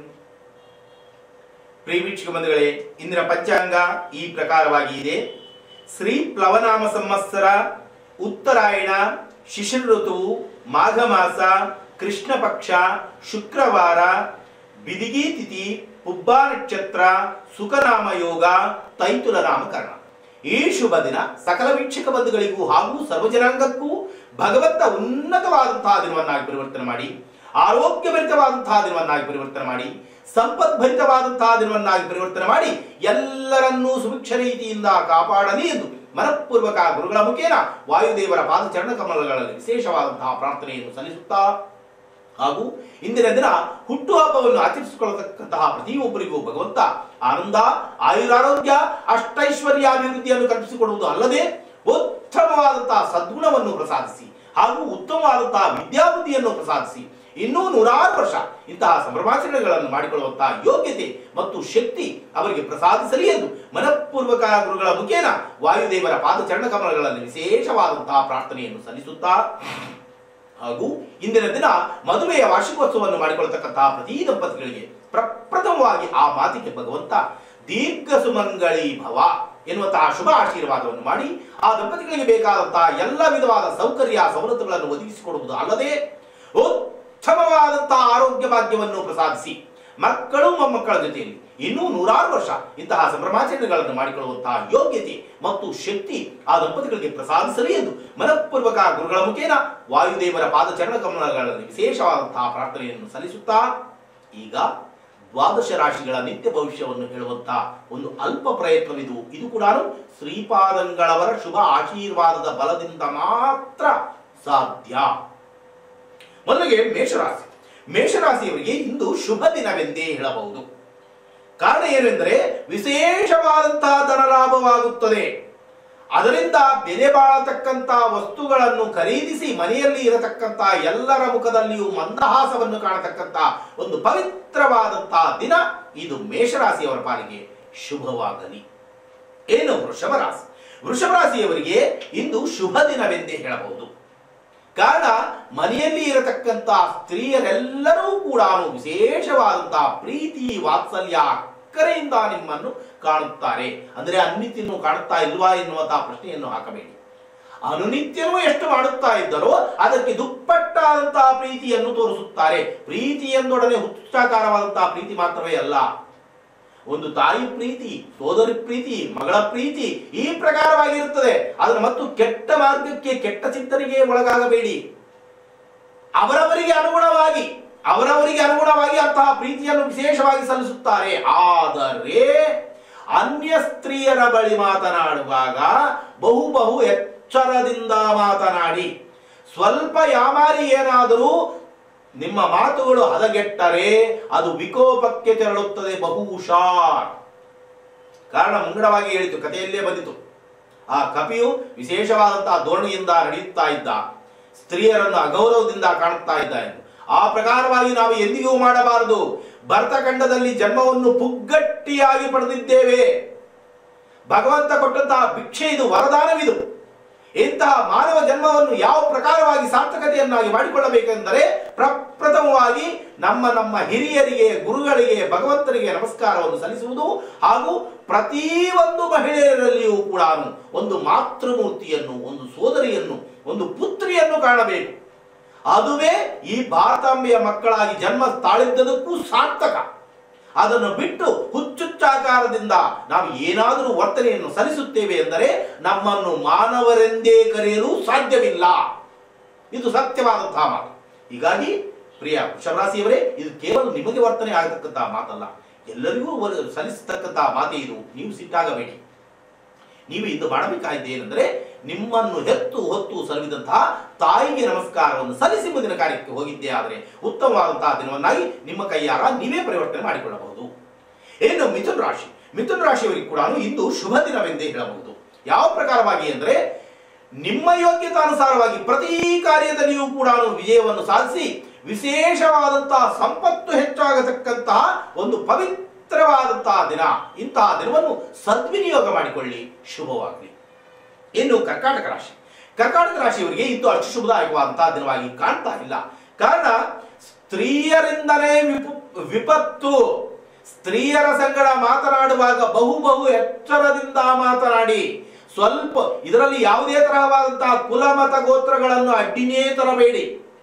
ಪ್ರಿಯ ವೀಕ್ಷಕ ಬಂಧುಗಳೇ ಇಂದಿನ ಪಂಚಾಂಗ ಈ ಪ್ರಕಾರವಾಗಿ ಇದೆ ಶ್ರೀ ಪ್ಲವನಾಮ ಸಂವತ್ಸರ ಉತ್ತರಾಯಣ ಶಿಶಿರ ಋತುವು ಮಾಘ ಮಾಸ ಕೃಷ್ಣ ಪಕ್ಷ ಶುಕ್ರವಾರ ಬಿದಿಗಿ ತಿಥಿ ಪುಬ್ಬ ನಕ್ಷತ್ರ ಸುಖನಾಮ ಯೋಗ ತೈತುಲ ನಾಮಕರಣ ಈ ಶುಭ ದಿನ ಸಕಲ ವೀಕ್ಷಕ ಬಂಧುಗಳಿಗೂ ಹಾಗೂ ಸರ್ವಜನಾಂಗಕ್ಕೂ ಭಗವಂತ ಉನ್ನತವಾದಂತಹ ದಿನವನ್ನಾಗಿ ಪರಿವರ್ತನೆ ಮಾಡಿ ಆರೋಗ್ಯಭರಿತವಾದಂತಹ ದಿನವನ್ನಾಗಿ ಪರಿವರ್ತನೆ ಮಾಡಿ ಸಂಪದ್ಭರಿತವಾದಂತಹ ದಿನವನ್ನಾಗಿ ಪರಿವರ್ತನೆ ಮಾಡಿ ಎಲ್ಲರನ್ನೂ ಸುಭಿಕ್ಷ ರೀತಿಯಿಂದ ಕಾಪಾಡಲಿ ಎಂದು ಮನಪೂರ್ವಕ ಗುರುಗಳ ಮುಖೇನ ವಾಯುದೇವರ ಪಾದಚರಣ ಕಮಲಗಳಲ್ಲಿ ವಿಶೇಷವಾದಂತಹ ಪ್ರಾರ್ಥನೆಯನ್ನು ಸಲ್ಲಿಸುತ್ತಾ ಹಾಗೂ ಇಂದಿನ ದಿನ ಹುಟ್ಟುಹಬ್ಬವನ್ನು ಆಚರಿಸಿಕೊಳ್ಳತಕ್ಕಂತಹ ಪ್ರತಿಯೊಬ್ಬರಿಗೂ ಭಗವಂತ ಆನಂದ ಆಯುರಾರೋಗ್ಯ ಅಷ್ಟೈಶ್ವರ್ಯಾಭಿವೃದ್ಧಿಯನ್ನು ಕಲ್ಪಿಸಿಕೊಡುವುದು ಅಲ್ಲದೆ ಉತ್ತಮವಾದಂತಹ ಸದ್ಗುಣವನ್ನು ಪ್ರಸಾದಿಸಿ ಹಾಗೂ ಉತ್ತಮವಾದಂತಹ ವಿದ್ಯಾಬುದ್ಧಿಯನ್ನು ಪ್ರಸಾದಿಸಿ ಇನ್ನೂ ನೂರಾರು ವರ್ಷ ಇಂತಹ ಸಂಭ್ರಮಾಚರಣೆಗಳನ್ನು ಮಾಡಿಕೊಳ್ಳುವಂತಹ ಯೋಗ್ಯತೆ ಮತ್ತು ಶಕ್ತಿ ಅವರಿಗೆ ಪ್ರಸಾದಿಸಲಿ ಎಂದು ಮನಪೂರ್ವಕ ಗುರುಗಳ ಮುಖೇನ ವಾಯುದೇವರ ಪಾದಚರಣ ಕಮಲಗಳಲ್ಲಿ ವಿಶೇಷವಾದಂತಹ ಪ್ರಾರ್ಥನೆಯನ್ನು ಸಲ್ಲಿಸುತ್ತಾ ಹಾಗೂ ಇಂದಿನ ದಿನ ಮದುವೆಯ ವಾರ್ಷಿಕೋತ್ಸವವನ್ನು ಮಾಡಿಕೊಳ್ಳತಕ್ಕಂತಹ ಪ್ರತಿ ದಂಪತಿಗಳಿಗೆ ಪ್ರಪ್ರಥಮವಾಗಿ ಆ ಮಾತಿಗೆ ಭಗವಂತ ದೀರ್ಘ ಸುಮಂಗಳಿ ಭವ ಎನ್ನುವಂತಹ ಶುಭ ಆಶೀರ್ವಾದವನ್ನು ಮಾಡಿ ಆ ದಂಪತಿಗಳಿಗೆ ಬೇಕಾದಂತಹ ಎಲ್ಲ ವಿಧವಾದ ಸೌಕರ್ಯ ಸವಲತ್ತುಗಳನ್ನು ಒದಗಿಸಿಕೊಡುವುದು ಅಲ್ಲದೆ ಉತ್ತಮವಾದಂತಹ ಆರೋಗ್ಯ ಭಾಗ್ಯವನ್ನು ಪ್ರಸಾದಿಸಿ ಮಕ್ಕಳು ಮೊಮ್ಮಕ್ಕಳ ಜೊತೆಯಲ್ಲಿ ಇನ್ನೂ ನೂರಾರು ವರ್ಷ ಇಂತಹ ಸಂಭ್ರಮಾಚರಣೆಗಳನ್ನು ಮಾಡಿಕೊಳ್ಳುವಂತಹ ಯೋಗ್ಯತೆ ಮತ್ತು ಶಕ್ತಿ ಆ ದಂಪತಿಗಳಿಗೆ ಪ್ರಸಾದಿಸಲಿ ಎಂದು ಮನಪೂರ್ವಕ ಗುರುಗಳ ಮುಖೇನ ವಾಯುದೇವರ ಪಾದಚರಣ ಕಮಲಗಳಲ್ಲಿ ವಿಶೇಷವಾದಂತಹ ಪ್ರಾರ್ಥನೆಯನ್ನು ಸಲ್ಲಿಸುತ್ತಾ ಈಗ ದ್ವಾದಶ ರಾಶಿಗಳ ನಿತ್ಯ ಭವಿಷ್ಯವನ್ನು ಹೇಳುವಂತಹ ಒಂದು ಅಲ್ಪ ಪ್ರಯತ್ನವಿದು ಇದು ಕೂಡ ಶ್ರೀಪಾದಂಗಳವರ ಶುಭ ಆಶೀರ್ವಾದದ ಬಲದಿಂದ ಮಾತ್ರ ಸಾಧ್ಯ ಮೊದಲಿಗೆ ಮೇಷರಾಶಿ ಮೇಷರಾಶಿಯವರಿಗೆ ಇಂದು ಶುಭ ದಿನವೆಂದೇ ಹೇಳಬಹುದು ಕಾರಣ ಏನೆಂದರೆ ವಿಶೇಷವಾದಂತಹ ಧನಲಾಭವಾಗುತ್ತದೆ ಅದರಿಂದ ಬೆಲೆ ಬಾಳತಕ್ಕಂತಹ ವಸ್ತುಗಳನ್ನು ಖರೀದಿಸಿ ಮನೆಯಲ್ಲಿ ಇರತಕ್ಕಂತಹ ಎಲ್ಲರ ಮುಖದಲ್ಲಿಯೂ ಮಂದಹಾಸವನ್ನು ಕಾಣತಕ್ಕಂತಹ ಒಂದು ಪವಿತ್ರವಾದಂತಹ ದಿನ ಇದು ಮೇಷರಾಶಿಯವರ ಪಾಲಿಗೆ ಶುಭವಾಗಲಿ ಏನು ವೃಷಭ ರಾಶಿ ವೃಷಭ ರಾಶಿಯವರಿಗೆ ಇಂದು ಶುಭ ದಿನವೆಂದೇ ಹೇಳಬಹುದು ಕಾರಣ ಮನೆಯಲ್ಲಿ ಇರತಕ್ಕಂತಹ ಸ್ತ್ರೀಯರೆಲ್ಲರೂ ಕೂಡ ವಿಶೇಷವಾದಂತಹ ಪ್ರೀತಿ ವಾತ್ಸಲ್ಯ ಅಕ್ಕರೆಯಿಂದ ನಿಮ್ಮನ್ನು ಕಾಣುತ್ತಾರೆ ಅಂದರೆ ಅನ್ನಿತ್ಯನ್ನು ಕಾಣುತ್ತಾ ಇಲ್ವಾ ಎನ್ನುವಂತಹ ಪ್ರಶ್ನೆಯನ್ನು ಹಾಕಬೇಡಿ ಅನುನಿತ್ಯವೂ ಎಷ್ಟು ಮಾಡುತ್ತಾ ಇದ್ದರೋ ಅದಕ್ಕೆ ದುಪ್ಪಟ್ಟಾದಂತಹ ಪ್ರೀತಿಯನ್ನು ತೋರಿಸುತ್ತಾರೆ ಪ್ರೀತಿ ಎಂದೊಡನೆ ಹುಚ್ಚಾಕಾರವಾದಂತಹ ಪ್ರೀತಿ ಮಾತ್ರವೇ ಅಲ್ಲ ಒಂದು ತಾಯಿ ಪ್ರೀತಿ ಸೋದರಿ ಪ್ರೀತಿ ಮಗಳ ಪ್ರೀತಿ ಈ ಪ್ರಕಾರವಾಗಿರುತ್ತದೆ ಅದರ ಮತ್ತು ಕೆಟ್ಟ ಮಾರ್ಗಕ್ಕೆ ಕೆಟ್ಟ ಚಿಂತನೆಗೆ ಒಳಗಾಗಬೇಡಿ ಅವರವರಿಗೆ ಅನುಗುಣವಾಗಿ ಅವರವರಿಗೆ ಅನುಗುಣವಾಗಿ ಅಂತಹ ಪ್ರೀತಿಯನ್ನು ವಿಶೇಷವಾಗಿ ಸಲ್ಲಿಸುತ್ತಾರೆ ಆದರೆ ಅನ್ಯ ಸ್ತ್ರೀಯರ ಬಳಿ ಮಾತನಾಡುವಾಗ ಬಹು ಬಹು ಎಚ್ಚರದಿಂದ ಮಾತನಾಡಿ ಸ್ವಲ್ಪ ಯಾಮಾರಿ ಏನಾದರೂ ನಿಮ್ಮ ಮಾತುಗಳು ಹದಗೆಟ್ಟರೆ ಅದು ವಿಕೋಪಕ್ಕೆ ತೆರಳುತ್ತದೆ ಬಹು ಹುಷಾರ್ ಕಾರಣ ಮುಂಗಡವಾಗಿ ಹೇಳಿತು ಕಥೆಯಲ್ಲೇ ಬಂದಿತು ಆ ಕಪಿಯು ವಿಶೇಷವಾದಂತಹ ಧೋರಣೆಯಿಂದ ನಡೆಯುತ್ತಾ ಇದ್ದ ಸ್ತ್ರೀಯರನ್ನು ಅಗೌರವದಿಂದ ಕಾಣುತ್ತಾ ಇದ್ದ ಎಂದು ಆ ಪ್ರಕಾರವಾಗಿ ನಾವು ಎಂದಿಗೂ ಮಾಡಬಾರದು ಭರತಖಂಡದಲ್ಲಿ ಜನ್ಮವನ್ನು ಪುಗ್ಗಟ್ಟಿಯಾಗಿ ಪಡೆದಿದ್ದೇವೆ ಭಗವಂತ ಕೊಟ್ಟಂತಹ ಭಿಕ್ಷೆ ಇದು ವರದಾನವಿದು ಇಂತಹ ಮಾನವ ಜನ್ಮವನ್ನು ಯಾವ ಪ್ರಕಾರವಾಗಿ ಸಾರ್ಥಕತೆಯನ್ನಾಗಿ ಮಾಡಿಕೊಳ್ಳಬೇಕೆಂದರೆ ಪ್ರಪ್ರಥಮವಾಗಿ ನಮ್ಮ ನಮ್ಮ ಹಿರಿಯರಿಗೆ ಗುರುಗಳಿಗೆ ಭಗವಂತನಿಗೆ ನಮಸ್ಕಾರವನ್ನು ಸಲ್ಲಿಸುವುದು ಹಾಗೂ ಪ್ರತಿಯೊಂದು ಮಹಿಳೆಯರಲ್ಲಿಯೂ ಕೂಡ ಒಂದು ಮಾತೃಮೂರ್ತಿಯನ್ನು ಒಂದು ಸೋದರಿಯನ್ನು ಒಂದು ಪುತ್ರಿಯನ್ನು ಕಾಣಬೇಕು ಅದುವೇ ಈ ಭಾರತಾಂಬೆಯ ಮಕ್ಕಳಾಗಿ ಜನ್ಮ ತಾಳಿದ್ದದಕ್ಕೂ ಸಾರ್ಥಕ ಅದನ್ನು ಬಿಟ್ಟು ಹುಚ್ಚುಚ್ಚಾಕಾರದಿಂದ ನಾವು ಏನಾದರೂ ವರ್ತನೆಯನ್ನು ಸಲ್ಲಿಸುತ್ತೇವೆ ಎಂದರೆ ನಮ್ಮನ್ನು ಮಾನವರೆಂದೇ ಕರೆಯಲು ಸಾಧ್ಯವಿಲ್ಲ ಇದು ಸತ್ಯವಾದಂತಹ ಮಾತು ಹೀಗಾಗಿ ಪ್ರಿಯ ವೃಷಭರಾಶಿಯವರೇ ಇದು ಕೇವಲ ನಿಮಗೆ ವರ್ತನೆ ಆಗತಕ್ಕಂತಹ ಮಾತಲ್ಲ ಎಲ್ಲರಿಗೂ ವ- ಸಲ್ಲಿಸತಕ್ಕಂತಹ ಮಾತೇ ಇದು ನೀವು ಸಿಟ್ಟಾಗಬೇಡಿ ನೀವು ಇಂದು ಮಾಡಬೇಕಾಗಿದೆ ಏನೆಂದರೆ ನಿಮ್ಮನ್ನು ಹೆತ್ತು ಹೊತ್ತು ಸಲುವಿದಂತಹ ತಾಯಿಗೆ ನಮಸ್ಕಾರವನ್ನು ಸಲ್ಲಿಸಿ ಮುಂದಿನ ಕಾರ್ಯಕ್ಕೆ ಹೋಗಿದ್ದೇ ಆದರೆ ಉತ್ತಮವಾದಂತಹ ದಿನವನ್ನಾಗಿ ನಿಮ್ಮ ಕೈಯಾರ ನೀವೇ ಪರಿವರ್ತನೆ ಮಾಡಿಕೊಳ್ಳಬಹುದು ಏನು ಮಿಥುನ್ ರಾಶಿ ಮಿಥುನ್ ರಾಶಿಯವರಿಗೆ ಕೂಡ ಇಂದು ಶುಭ ದಿನವೆಂದೇ ಹೇಳಬಹುದು ಯಾವ ಪ್ರಕಾರವಾಗಿ ಅಂದರೆ ನಿಮ್ಮ ಯೋಗ್ಯತಾನುಸಾರವಾಗಿ ಪ್ರತಿ ಕಾರ್ಯದಲ್ಲಿಯೂ ಕೂಡ ವಿಜಯವನ್ನು ಸಾಧಿಸಿ ವಿಶೇಷವಾದಂತಹ ಸಂಪತ್ತು ಹೆಚ್ಚಾಗತಕ್ಕಂತಹ ಒಂದು ಪವಿತ್ರವಾದಂತಹ ದಿನ ಇಂತಹ ದಿನವನ್ನು ಸದ್ವಿನಿಯೋಗ ಮಾಡಿಕೊಳ್ಳಿ ಶುಭವಾಗಲಿ ಇನ್ನು ಕರ್ಕಾಟಕ ರಾಶಿ ಕರ್ಕಾಟಕ ರಾಶಿಯವರಿಗೆ ಇದು ಅಷ್ಟು ಶುಭದಾಯಕವಾದಂತಹ ದಿನವಾಗಿ ಕಾಣ್ತಾ ಇಲ್ಲ ಕಾರಣ ಸ್ತ್ರೀಯರಿಂದಲೇ ವಿಪು ವಿಪತ್ತು ಸ್ತ್ರೀಯರ ಸಂಗಡ ಮಾತನಾಡುವಾಗ ಬಹು ಬಹು ಎಚ್ಚರದಿಂದ ಮಾತನಾಡಿ ಸ್ವಲ್ಪ ಇದರಲ್ಲಿ ಯಾವುದೇ ತರಹವಾದಂತಹ ಕುಲ ಮತ ಗೋತ್ರಗಳನ್ನು ಅಡ್ಡಿನೇ ತರಬೇಡಿ